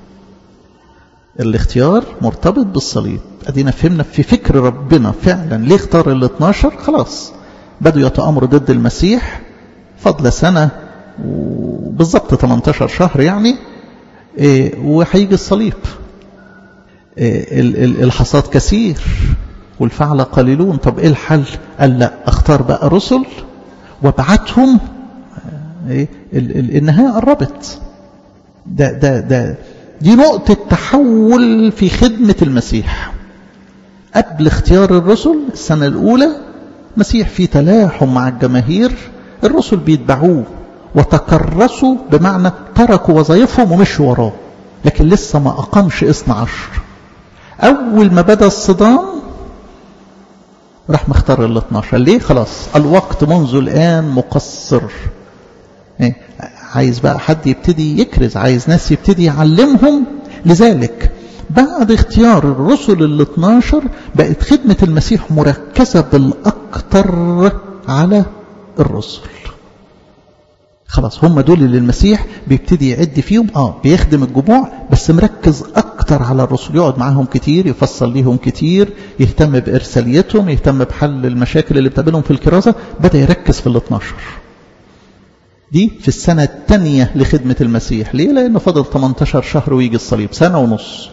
الاختيار مرتبط بالصليب ادينا فهمنا في فكر ربنا فعلا ليه اختار ال 12 خلاص بدوا يتآمروا ضد المسيح فضل سنة وبالظبط 18 شهر يعني إيه وهيجي الصليب إيه الحصاد كثير والفعل قليلون طب ايه الحل قال لا اختار بقى رسل وابعتهم إيه النهاية قربت ده ده ده دي نقطة تحول في خدمة المسيح قبل اختيار الرسل السنة الأولى مسيح في تلاحم مع الجماهير الرسل بيتبعوه وتكرسوا بمعنى تركوا وظائفهم ومشوا وراه لكن لسه ما أقامش اثنى عشر أول ما بدأ الصدام راح مختار ال 12 ليه خلاص الوقت منذ الآن مقصر إيه؟ عايز بقى حد يبتدي يكرز عايز ناس يبتدي يعلمهم لذلك بعد اختيار الرسل ال 12 بقت خدمة المسيح مركزة بالأكثر على الرسل خلاص هم دول اللي المسيح بيبتدي يعد فيهم اه بيخدم الجموع بس مركز اكتر على الرسل يقعد معاهم كتير يفصل ليهم كتير يهتم بارساليتهم يهتم بحل المشاكل اللي بتقابلهم في الكرازه بدا يركز في ال 12 دي في السنة الثانية لخدمة المسيح ليه؟ لأنه فضل 18 شهر ويجي الصليب سنة ونص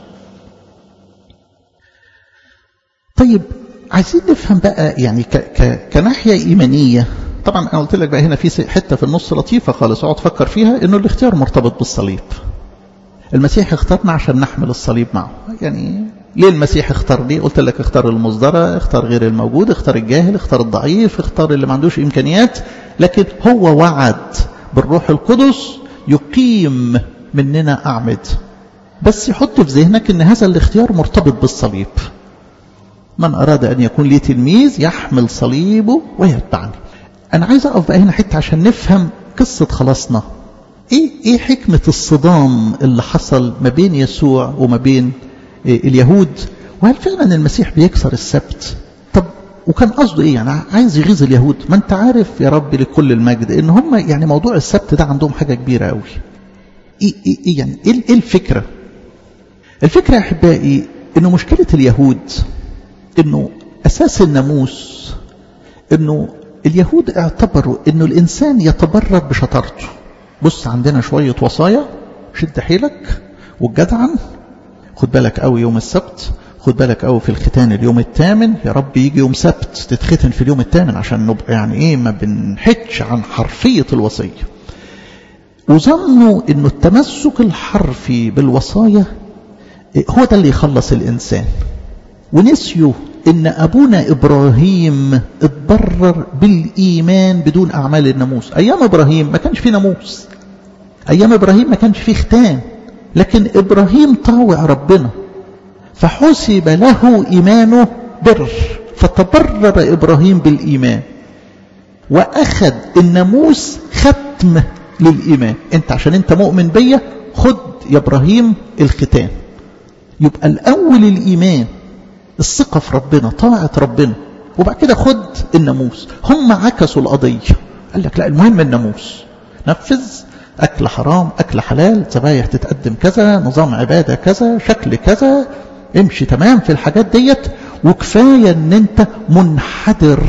طيب عايزين نفهم بقى يعني ك ك كناحية إيمانية طبعا أنا قلت لك بقى هنا في حتة في النص لطيفة خالص اقعد فكر فيها إنه الاختيار مرتبط بالصليب المسيح اختارنا عشان نحمل الصليب معه يعني ليه المسيح اختار ليه قلت لك اختار المصدرة اختار غير الموجود اختار الجاهل اختار الضعيف اختار اللي ما عندوش إمكانيات لكن هو وعد بالروح القدس يقيم مننا أعمد بس يحط في ذهنك ان هذا الاختيار مرتبط بالصليب من أراد أن يكون لي تلميذ يحمل صليبه ويتبعني أنا عايز أقف بقى هنا حتة عشان نفهم قصة خلاصنا إيه, إيه حكمة الصدام اللي حصل ما بين يسوع وما بين إيه اليهود وهل فعلا المسيح بيكسر السبت طب وكان قصده ايه يعني عايز يغيظ اليهود ما انت عارف يا رب لكل المجد ان هم يعني موضوع السبت ده عندهم حاجة كبيرة قوي ايه, إيه, إيه يعني ايه, إيه الفكرة الفكرة يا احبائي انه مشكلة اليهود انه اساس الناموس انه اليهود اعتبروا انه الانسان يتبرر بشطارته بص عندنا شوية وصايا شد حيلك والجدعن خد بالك قوي يوم السبت خد بالك قوي في الختان اليوم الثامن يا رب يجي يوم سبت تتختن في اليوم الثامن عشان نبقى يعني ايه ما بنحدش عن حرفية الوصية وظنوا انه التمسك الحرفي بالوصايا هو ده اللي يخلص الانسان ونسيوا ان ابونا ابراهيم اتبرر بالايمان بدون اعمال الناموس ايام ابراهيم ما كانش فيه ناموس ايام ابراهيم ما كانش فيه ختان لكن ابراهيم طاوع ربنا فحسب له ايمانه بر فتبرر ابراهيم بالايمان واخذ الناموس ختم للايمان انت عشان انت مؤمن بيا خد يا ابراهيم الختان يبقى الاول الايمان الثقه في ربنا طاعه ربنا وبعد كده خد الناموس هم عكسوا القضيه قال لك لا المهم الناموس نفذ أكل حرام أكل حلال ذبايح تتقدم كذا نظام عبادة كذا شكل كذا امشي تمام في الحاجات ديت وكفاية ان انت منحدر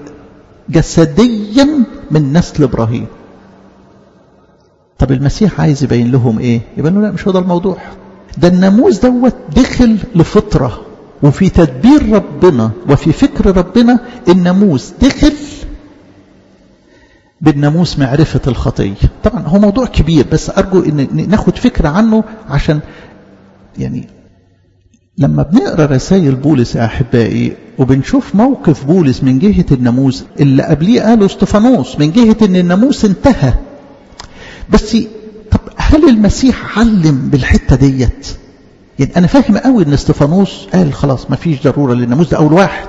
جسديا من نسل ابراهيم طب المسيح عايز يبين لهم ايه يبين له لا مش هو ده الموضوع ده الناموس دوت دخل لفطرة وفي تدبير ربنا وفي فكر ربنا الناموس دخل بالناموس معرفة الخطية طبعا هو موضوع كبير بس أرجو أن ناخد فكرة عنه عشان يعني لما بنقرأ رسائل بولس يا أحبائي وبنشوف موقف بولس من جهة الناموس اللي قبليه قاله استفانوس من جهة أن الناموس انتهى بس طب هل المسيح علم بالحتة ديت يعني أنا فاهم قوي أن استفانوس قال خلاص ما فيش ضرورة للناموس ده أول واحد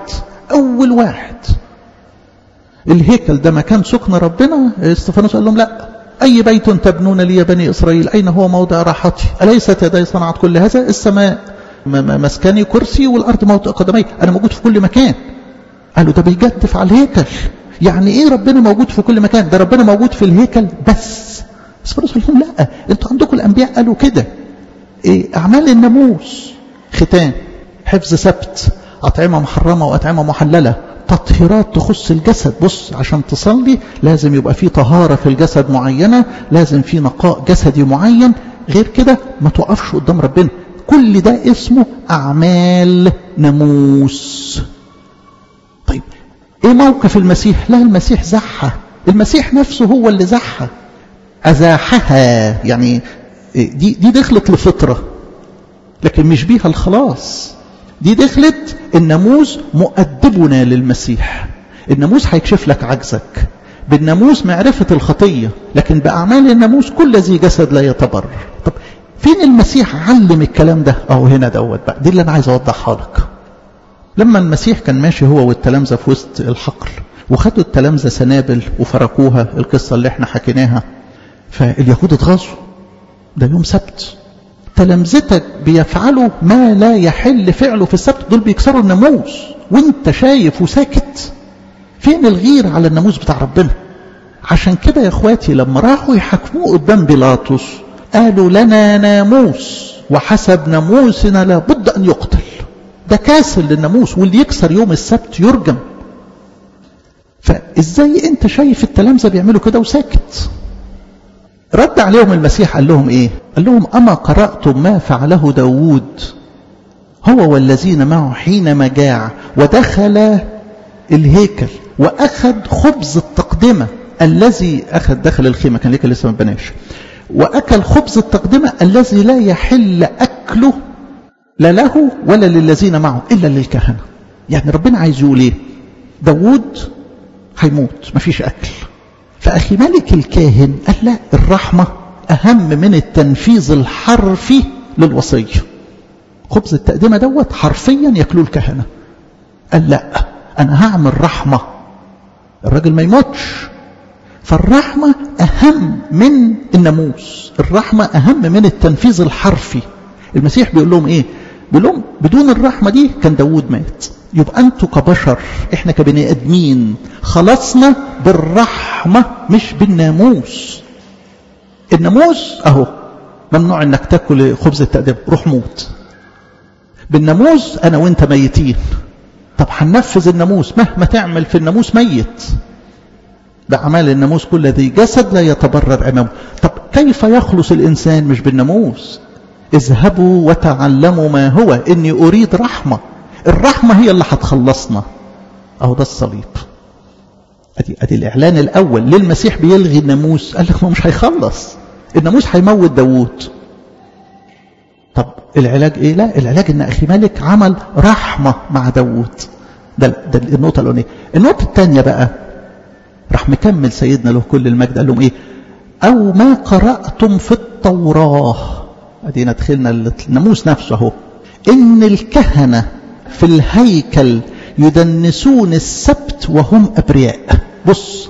أول واحد الهيكل ده مكان سكن ربنا استفانوس قال لهم لا أي بيت تبنون لي يا بني إسرائيل أين هو موضع راحتي أليست يدي صنعت كل هذا السماء مسكني كرسي والأرض موضع قدمي أنا موجود في كل مكان قالوا ده بيجدف على الهيكل يعني إيه ربنا موجود في كل مكان ده ربنا موجود في الهيكل بس استفانوس قال لهم لا أنتوا عندكم الأنبياء قالوا كده إيه أعمال الناموس ختان حفظ سبت أطعمة محرمة وأطعمة محللة تطهيرات تخص الجسد بص عشان تصلي لازم يبقى في طهارة في الجسد معينة لازم في نقاء جسدي معين غير كده ما توقفش قدام ربنا كل ده اسمه أعمال ناموس طيب ايه موقف المسيح لا المسيح زحها المسيح نفسه هو اللي زحها أزاحها يعني دي, دي دخلت لفطرة لكن مش بيها الخلاص دي دخلت الناموس مؤدبنا للمسيح الناموس هيكشف لك عجزك بالناموس معرفة الخطية لكن بأعمال الناموس كل ذي جسد لا يتبرر طب فين المسيح علم الكلام ده اهو هنا دوت بقى دي اللي انا عايز اوضحها لك لما المسيح كان ماشي هو والتلامذة في وسط الحقل وخدوا التلامذة سنابل وفركوها القصة اللي احنا حكيناها فاليهود اتغاظوا ده يوم سبت تلامذتك بيفعلوا ما لا يحل فعله في السبت دول بيكسروا الناموس وانت شايف وساكت فين الغير على الناموس بتاع ربنا عشان كده يا اخواتي لما راحوا يحاكموه قدام بيلاطس قالوا لنا ناموس وحسب ناموسنا لابد ان يقتل ده كاسر للناموس واللي يكسر يوم السبت يرجم فازاي انت شايف التلامذه بيعملوا كده وساكت رد عليهم المسيح قال لهم ايه قال لهم اما قرأتم ما فعله داود هو والذين معه حينما جاع ودخل الهيكل واخذ خبز التقدمة الذي اخذ دخل الخيمة كان الهيكل لسه ما بناش واكل خبز التقدمة الذي لا يحل اكله لا له ولا للذين معه الا للكهنة يعني ربنا عايز يقول ايه داود هيموت مفيش اكل فأخي ملك الكاهن قال لا الرحمة أهم من التنفيذ الحرفي للوصية خبز التقدمة دوت حرفيا ياكلوه الكهنة قال لا أنا هعمل رحمة الراجل ما يموتش فالرحمة أهم من الناموس الرحمة أهم من التنفيذ الحرفي المسيح بيقول لهم إيه بيقول لهم بدون الرحمة دي كان داود مات يبقى أنتوا كبشر إحنا كبني أدمين خلصنا بالرحمة مش بالناموس الناموس أهو ممنوع أنك تاكل خبز التقديم روح موت بالناموس أنا وأنت ميتين طب هننفذ الناموس مهما تعمل في الناموس ميت بأعمال الناموس كل ذي جسد لا يتبرر أمامه طب كيف يخلص الإنسان مش بالناموس اذهبوا وتعلموا ما هو إني أريد رحمة الرحمة هي اللي هتخلصنا أهو ده الصليب أدي, أدي الإعلان الأول للمسيح بيلغي الناموس قال لك ما مش هيخلص الناموس هيموت داوود طب العلاج إيه لا العلاج إن أخي مالك عمل رحمة مع داوود ده, ده النقطة الأولانية النقطة الثانية بقى راح مكمل سيدنا له كل المجد قال لهم إيه أو ما قرأتم في التوراة أدينا دخلنا الناموس نفسه اهو إن الكهنة في الهيكل يدنسون السبت وهم أبرياء بص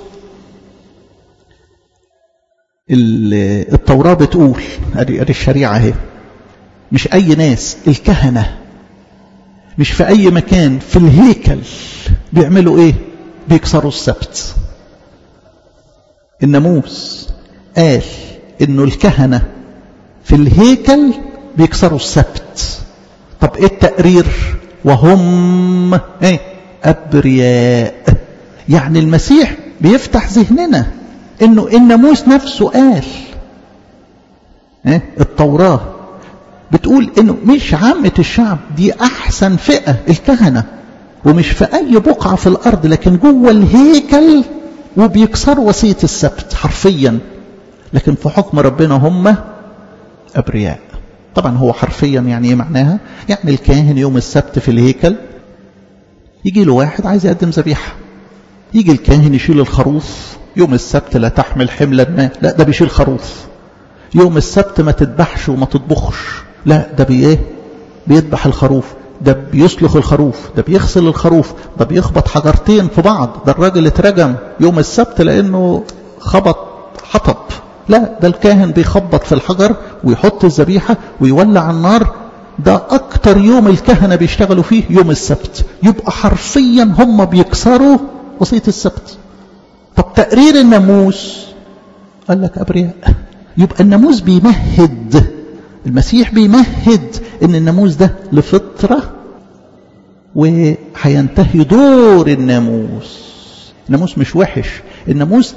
التوراة بتقول ادي الشريعة اهي مش أي ناس الكهنة مش في أي مكان في الهيكل بيعملوا إيه بيكسروا السبت الناموس قال إنه الكهنة في الهيكل بيكسروا السبت طب إيه التقرير وهم ايه أبرياء يعني المسيح بيفتح ذهننا انه الناموس نفسه قال ايه التوراة بتقول انه مش عامة الشعب دي احسن فئة الكهنة ومش في اي بقعة في الارض لكن جوه الهيكل وبيكسروا وصية السبت حرفيا لكن في حكم ربنا هم ابرياء طبعا هو حرفيا يعني ايه معناها يعني الكاهن يوم السبت في الهيكل يجي له واحد عايز يقدم ذبيحه يجي الكاهن يشيل الخروف يوم السبت لا تحمل حملا ما لا ده بيشيل خروف يوم السبت ما تذبحش وما تطبخش لا ده بي ايه بيذبح الخروف ده بيسلخ الخروف ده بيغسل الخروف ده بيخبط حجرتين في بعض ده الراجل اترجم يوم السبت لانه خبط حطب لا ده الكاهن بيخبط في الحجر ويحط الذبيحه ويولع النار ده اكتر يوم الكهنه بيشتغلوا فيه يوم السبت يبقى حرفيا هم بيكسروا وصيه السبت طب تقرير الناموس قال لك ابرياء يبقى الناموس بيمهد المسيح بيمهد ان الناموس ده لفطره وهينتهي دور الناموس الناموس مش وحش الناموس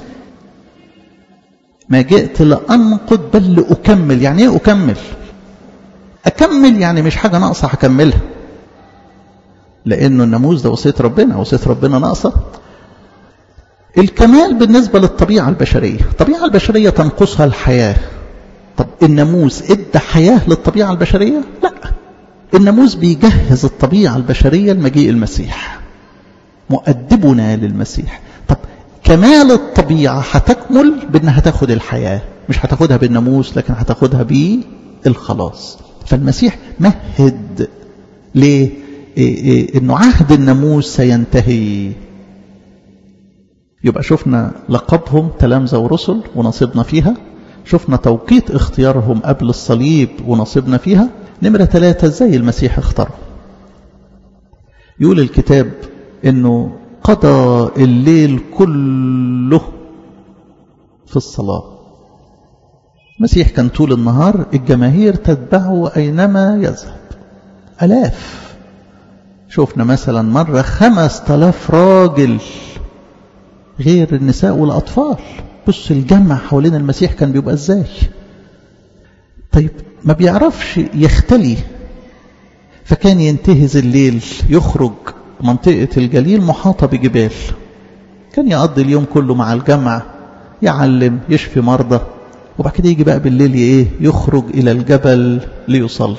ما جئت لأنقض بل لأكمل يعني ايه أكمل أكمل يعني مش حاجة ناقصة هكملها لأنه الناموس ده وصية ربنا وصية ربنا ناقصة الكمال بالنسبة للطبيعة البشرية الطبيعة البشرية تنقصها الحياة طب الناموس ادى حياة للطبيعة البشرية لا الناموس بيجهز الطبيعة البشرية لمجيء المسيح مؤدبنا للمسيح طب كمال الطبيعة هتكمل بأنها تاخد الحياة مش هتاخدها بالناموس لكن هتاخدها بالخلاص فالمسيح مهد ليه إيه إيه انه عهد الناموس سينتهي يبقى شفنا لقبهم تلامذة ورسل ونصيبنا فيها شفنا توقيت اختيارهم قبل الصليب ونصيبنا فيها نمرة ثلاثة ازاي المسيح اختاره يقول الكتاب انه قضى الليل كله في الصلاة المسيح كان طول النهار الجماهير تتبعه أينما يذهب ألاف شوفنا مثلا مرة خمس تلاف راجل غير النساء والأطفال بص الجمع حوالين المسيح كان بيبقى ازاي طيب ما بيعرفش يختلي فكان ينتهز الليل يخرج منطقة الجليل محاطة بجبال كان يقضي اليوم كله مع الجمع يعلم يشفي مرضى وبعد كده يجي بقى بالليل ايه يخرج إلى الجبل ليصلي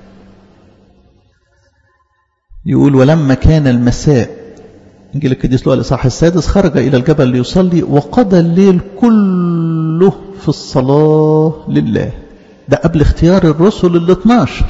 يقول ولما كان المساء انجيل القديس لوقا الاصحاح السادس خرج الى الجبل ليصلي وقضى الليل كله في الصلاه لله ده قبل اختيار الرسل ال 12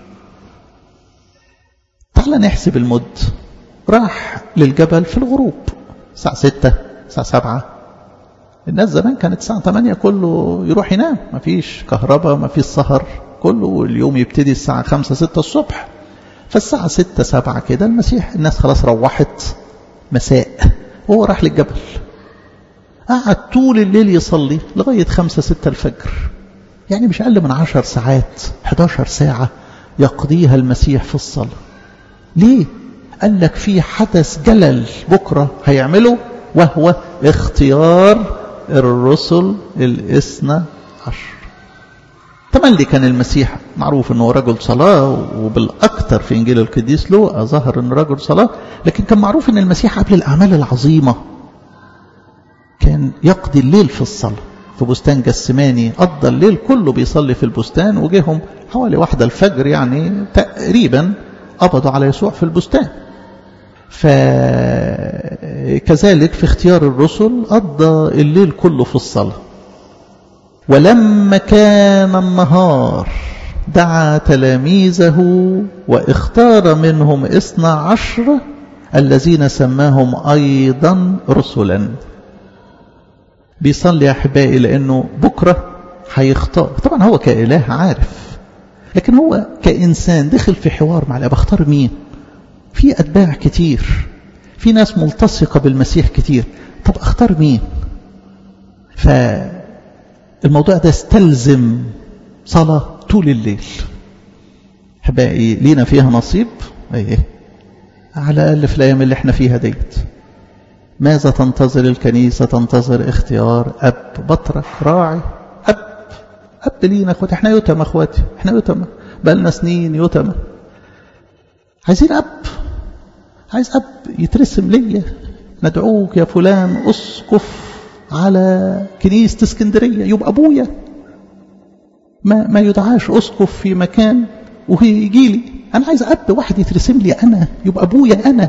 تعال نحسب المد راح للجبل في الغروب الساعة 6 الساعة 7 الناس زمان كانت الساعة 8 كله يروح ينام مفيش كهرباء مفيش سهر كله اليوم يبتدي الساعة 5 6 الصبح فالساعة 6 7 كده المسيح الناس خلاص روحت مساء وهو راح للجبل قعد طول الليل يصلي لغاية 5 6 الفجر يعني مش أقل من 10 ساعات 11 ساعة يقضيها المسيح في الصلاة ليه؟ قال لك في حدث جلل بكرة هيعمله وهو اختيار الرسل الاثنى عشر تملي كان المسيح معروف انه رجل صلاة وبالاكثر في انجيل القديس لوقا ظهر انه رجل صلاة لكن كان معروف ان المسيح قبل الاعمال العظيمة كان يقضي الليل في الصلاة في بستان جسماني قضى الليل كله بيصلي في البستان وجيهم حوالي واحدة الفجر يعني تقريبا قبضوا على يسوع في البستان فكذلك في اختيار الرسل قضى الليل كله في الصلاة ولما كان النهار دعا تلاميذه واختار منهم اثنى عشر الذين سماهم أيضا رسلا بيصلي يا أحبائي لأنه بكرة هيختار طبعا هو كإله عارف لكن هو كإنسان دخل في حوار مع الأب اختار مين في أتباع كتير في ناس ملتصقة بالمسيح كتير طب اختار مين فالموضوع ده استلزم صلاة طول الليل أحبائي لينا فيها نصيب ايه على الأقل في الأيام اللي احنا فيها ديت ماذا تنتظر الكنيسة تنتظر اختيار أب بطرك راعي أب أب لينا أخواتي احنا يتم أخواتي احنا يتم بقالنا سنين يتم عايزين أب عايز أب يترسم ليا ندعوك يا فلان أسقف على كنيسة اسكندرية يبقى أبويا ما, ما يدعاش أسقف في مكان ويجي لي أنا عايز أب واحد يترسم لي أنا يبقى أبويا أنا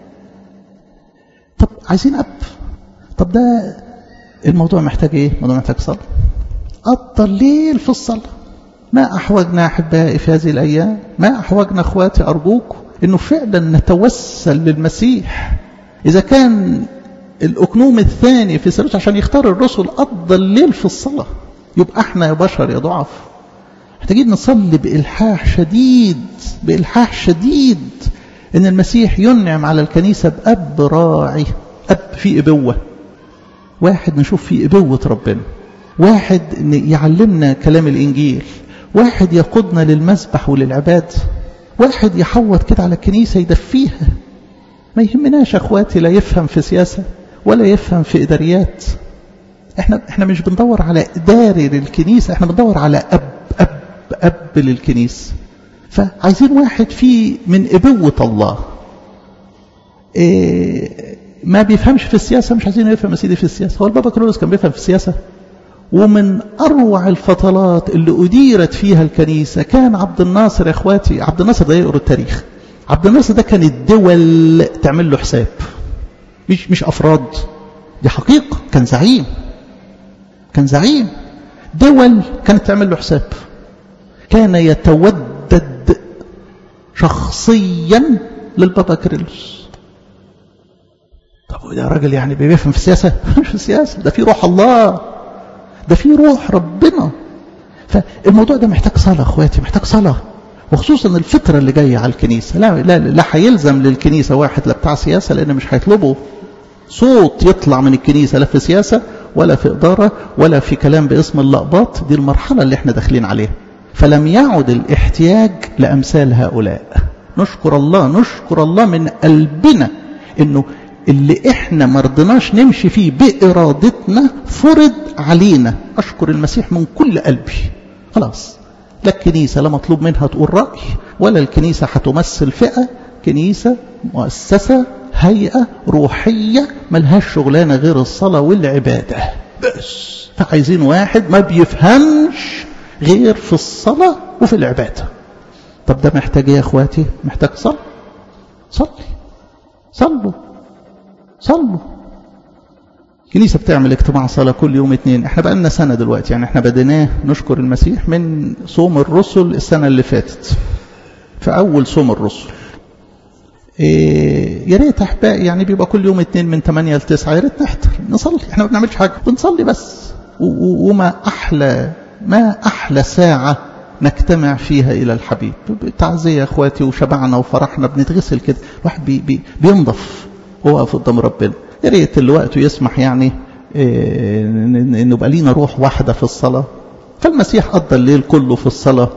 طب عايزين أب طب ده الموضوع محتاج إيه؟ الموضوع محتاج صلاة قضى الليل في الصلاة ما أحوجنا أحبائي في هذه الأيام ما أحوجنا أخواتي أرجوكم انه فعلا نتوسل للمسيح اذا كان الاكنوم الثاني في سيروس عشان يختار الرسل قضى الليل في الصلاه يبقى احنا يا بشر يا ضعف محتاجين نصلي بالحاح شديد بالحاح شديد ان المسيح ينعم على الكنيسه باب راعي اب فيه ابوه واحد نشوف فيه ابوه ربنا واحد يعلمنا كلام الانجيل واحد يقودنا للمسبح وللعباد واحد يحوط كده على الكنيسه يدفيها ما يهمناش اخواتي لا يفهم في سياسه ولا يفهم في اداريات احنا احنا مش بندور على اداري للكنيسه احنا بندور على اب اب اب للكنيسه فعايزين واحد فيه من ابوه الله إيه ما بيفهمش في السياسه مش عايزين يفهم يا سيدي في السياسه هو البابا كرولوس كان بيفهم في السياسه ومن اروع الفترات اللي اديرت فيها الكنيسه كان عبد الناصر يا اخواتي عبد الناصر ده يقرا التاريخ عبد الناصر ده كان الدول تعمل له حساب مش مش افراد دي حقيقه كان زعيم كان زعيم دول كانت تعمل له حساب كان يتودد شخصيا للبابا كريلوس طب وده راجل يعني بيفهم في السياسة مش في السياسة ده في روح الله ده في روح ربنا فالموضوع ده محتاج صلاة اخواتي محتاج صلاة وخصوصا الفترة اللي جاية على الكنيسة لا لا لا هيلزم للكنيسة واحد لا بتاع سياسة لأن مش هيطلبوا صوت يطلع من الكنيسة لا في سياسة ولا في إدارة ولا في كلام باسم اللقبات دي المرحلة اللي احنا داخلين عليها فلم يعد الاحتياج لأمثال هؤلاء نشكر الله نشكر الله من قلبنا انه اللي احنا مرضناش نمشي فيه بإرادتنا فرض علينا أشكر المسيح من كل قلبي خلاص لا الكنيسة لا مطلوب منها تقول رأي ولا الكنيسة هتمثل فئة كنيسة مؤسسة هيئة روحية ملهاش شغلانة غير الصلاة والعبادة بس فعايزين واحد ما بيفهمش غير في الصلاة وفي العبادة طب ده محتاج ايه يا اخواتي محتاج صلاة صلي صلوا صلوا الكنيسة بتعمل اجتماع صلاة كل يوم اثنين احنا بقى لنا سنة دلوقتي يعني احنا بديناه نشكر المسيح من صوم الرسل السنة اللي فاتت في أول صوم الرسل إيه يا ريت احبائي يعني بيبقى كل يوم اثنين من 8 ل 9 يا ريت نحضر نصلي احنا ما بنعملش حاجة بنصلي بس وما أحلى ما أحلى ساعة نجتمع فيها إلى الحبيب تعزية يا أخواتي وشبعنا وفرحنا بنتغسل كده الواحد بي بي بينضف وهو واقف قدام ربنا يا ريت الوقت يسمح يعني إيه انه يبقى لينا روح واحده في الصلاه فالمسيح قضى الليل كله في الصلاه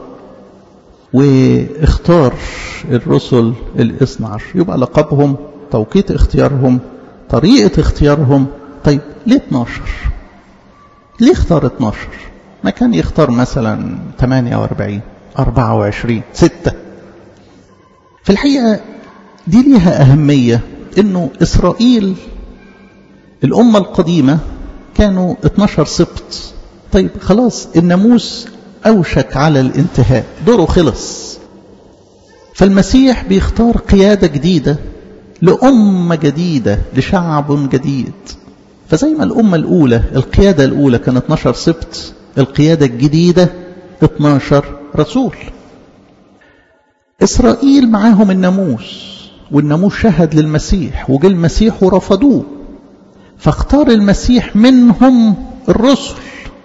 واختار الرسل الاثنى عشر يبقى لقبهم توقيت اختيارهم طريقه اختيارهم طيب ليه 12 ليه اختار 12 ما كان يختار مثلا 48 24 6 في الحقيقه دي ليها اهميه انه اسرائيل الامه القديمه كانوا 12 سبط طيب خلاص الناموس اوشك على الانتهاء دوره خلص فالمسيح بيختار قياده جديده لامه جديده لشعب جديد فزي ما الامه الاولى القياده الاولى كانت 12 سبط القياده الجديده 12 رسول اسرائيل معاهم الناموس والناموس شهد للمسيح وجه المسيح ورفضوه فاختار المسيح منهم الرسل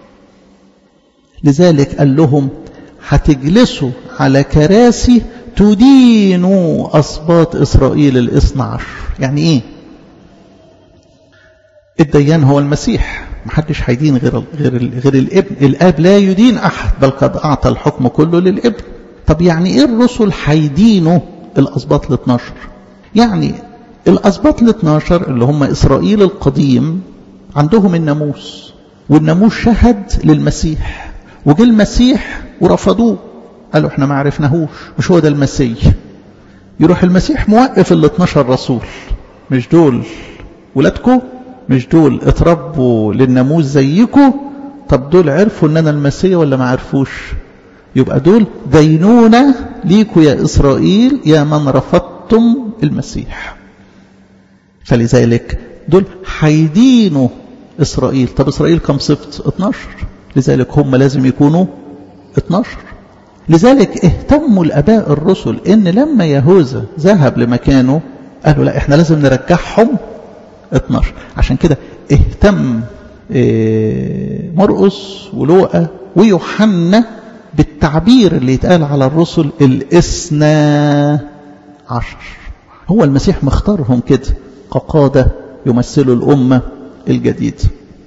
لذلك قال لهم هتجلسوا على كراسي تدينوا أسباط إسرائيل الاثنى عشر يعني إيه الديان هو المسيح محدش هيدين غير غير غير الابن الاب لا يدين احد بل قد اعطى الحكم كله للابن طب يعني ايه الرسل هيدينوا الاسباط ال 12 يعني الأسباط ال 12 اللي هم إسرائيل القديم عندهم الناموس والناموس شهد للمسيح وجه المسيح ورفضوه قالوا احنا ما عرفناهوش مش هو ده المسيح يروح المسيح موقف ال 12 رسول مش دول ولادكم مش دول اتربوا للناموس زيكم طب دول عرفوا ان انا المسيح ولا ما عرفوش يبقى دول دينونة ليكوا يا إسرائيل يا من رفضتم المسيح فلذلك دول هيدينوا إسرائيل طب إسرائيل كم سبط 12 لذلك هم لازم يكونوا 12 لذلك اهتموا الاباء الرسل ان لما يهوذا ذهب لمكانه قالوا لا احنا لازم نرجعهم 12 عشان كده اهتم مرقس ولوقا ويوحنا بالتعبير اللي يتقال على الرسل الاثنى عشر هو المسيح مختارهم كده كقادة يمثلوا الأمة الجديدة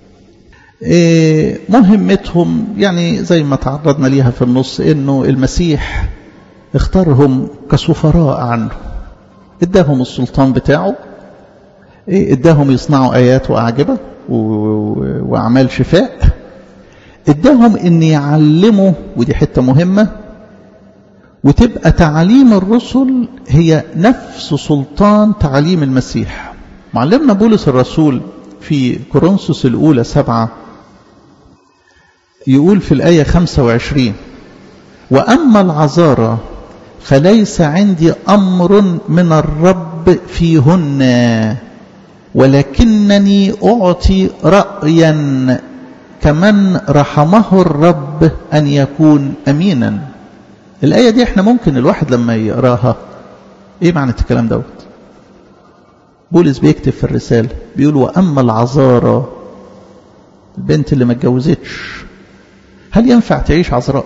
مهمتهم يعني زي ما تعرضنا ليها في النص انه المسيح اختارهم كسفراء عنه اداهم السلطان بتاعه اداهم يصنعوا ايات واعجبه واعمال شفاء اداهم ان يعلموا ودي حته مهمه وتبقى تعليم الرسل هي نفس سلطان تعليم المسيح معلمنا بولس الرسول في كورنثوس الأولى سبعة يقول في الآية 25 وأما العذارى فليس عندي أمر من الرب فيهن ولكنني أعطي رأيا كمن رحمه الرب أن يكون أمينا الآية دي احنا ممكن الواحد لما يقراها ايه معنى الكلام دوت بولس بيكتب في الرسالة بيقول وأما العذارى البنت اللي ما اتجوزتش هل ينفع تعيش عذراء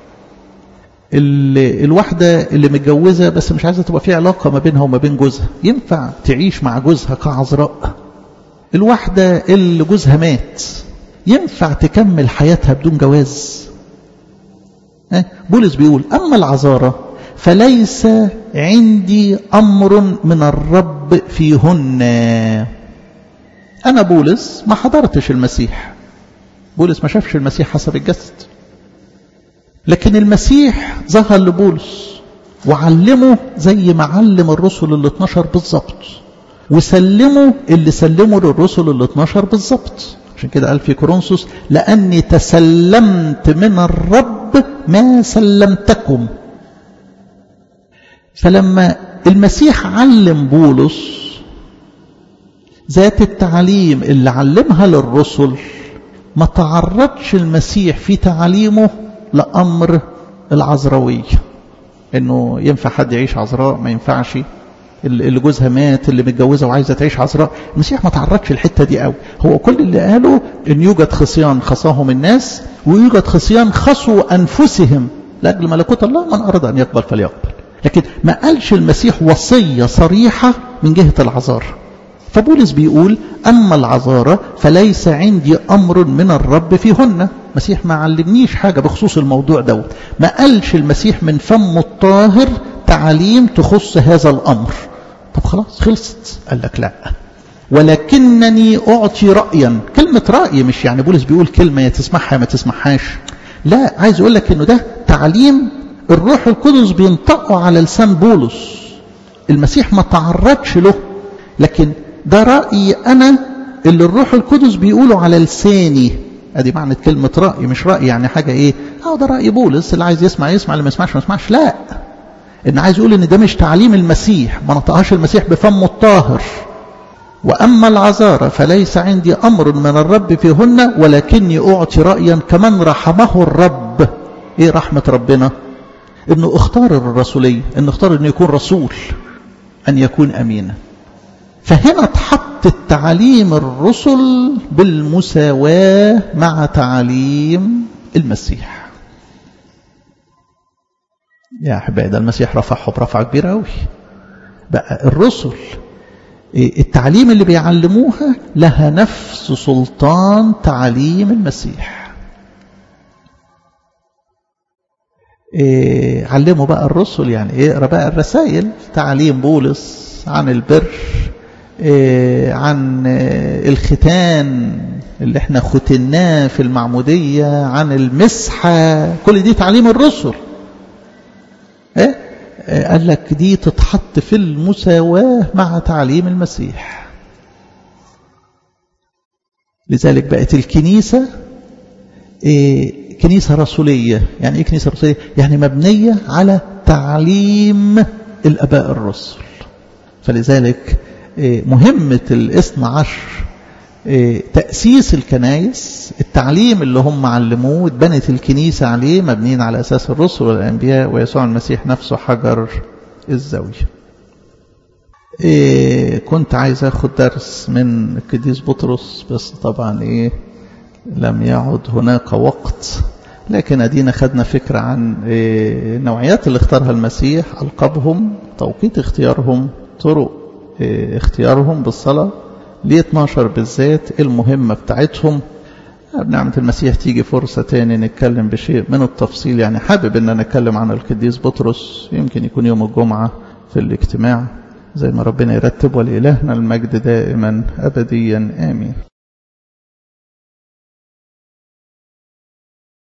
الواحدة اللي متجوزة بس مش عايزة تبقى في علاقة ما بينها وما بين جوزها ينفع تعيش مع جوزها كعذراء الواحدة اللي جوزها مات ينفع تكمل حياتها بدون جواز بولس بيقول أما العذارى فليس عندي أمر من الرب فيهن أنا بولس ما حضرتش المسيح بولس ما شافش المسيح حسب الجسد لكن المسيح ظهر لبولس وعلمه زي ما علم الرسل ال 12 بالظبط وسلمه اللي سلمه للرسل ال 12 بالظبط عشان كده قال في كورنثوس لأني تسلمت من الرب ما سلمتكم فلما المسيح علم بولس ذات التعليم اللي علمها للرسل ما تعرضش المسيح في تعليمه لأمر العذراوية انه ينفع حد يعيش عذراء ما ينفعش اللي جوزها مات اللي متجوزه وعايزه تعيش عذراء المسيح ما تعرضش الحته دي قوي هو كل اللي قاله ان يوجد خصيان خصاهم الناس ويوجد خصيان خصوا انفسهم لاجل ملكوت الله من اراد ان يقبل فليقبل لكن ما قالش المسيح وصيه صريحه من جهه العذار فبولس بيقول اما العذارى فليس عندي امر من الرب فيهن المسيح ما علمنيش حاجه بخصوص الموضوع دوت ما قالش المسيح من فمه الطاهر تعاليم تخص هذا الامر طب خلاص خلصت قال لك لا ولكنني أعطي رأيا كلمة رأي مش يعني بولس بيقول كلمة يا تسمعها ما تسمعهاش لا عايز أقول لك إنه ده تعليم الروح القدس بينطقه على لسان بولس المسيح ما تعرضش له لكن ده رأيي أنا اللي الروح القدس بيقوله على لساني ادي معنى كلمة رأي مش رأي يعني حاجة ايه اه ده رأي بولس اللي عايز يسمع يسمع اللي ما يسمعش ما يسمعش لا ان عايز يقول ان ده مش تعليم المسيح ما نطقهاش المسيح بفمه الطاهر واما العذارى فليس عندي امر من الرب فيهن ولكني اعطي رايا كمن رحمه الرب ايه رحمه ربنا انه اختار الرسوليه انه اختار انه يكون رسول ان يكون امينا فهنا اتحط التعليم الرسل بالمساواه مع تعليم المسيح يا احبائي ده المسيح رفعهم رفعه كبيره قوي بقى الرسل التعليم اللي بيعلموها لها نفس سلطان تعليم المسيح إيه علموا بقى الرسل يعني ايه اقرا بقى الرسائل تعليم بولس عن البر إيه عن إيه الختان اللي احنا ختناه في المعمودية عن المسحة كل دي تعليم الرسل ايه قال لك دي تتحط في المساواة مع تعليم المسيح لذلك بقت الكنيسة إيه كنيسة رسولية يعني ايه كنيسة رسولية يعني مبنية على تعليم الأباء الرسل فلذلك إيه مهمة الاثنى عشر تأسيس الكنايس التعليم اللي هم علموه اتبنت الكنيسة عليه مبنيين على أساس الرسل والأنبياء ويسوع المسيح نفسه حجر الزاوية إيه كنت عايز اخد درس من القديس بطرس بس طبعا ايه لم يعد هناك وقت لكن ادينا خدنا فكرة عن إيه نوعيات اللي اختارها المسيح القابهم توقيت اختيارهم طرق إيه اختيارهم بالصلاة ليه 12 بالذات المهمة بتاعتهم بنعمة المسيح تيجي فرصة تاني نتكلم بشيء من التفصيل يعني حابب ان انا اتكلم عن القديس بطرس يمكن يكون يوم الجمعة في الاجتماع زي ما ربنا يرتب ولإلهنا المجد دائما أبديا آمين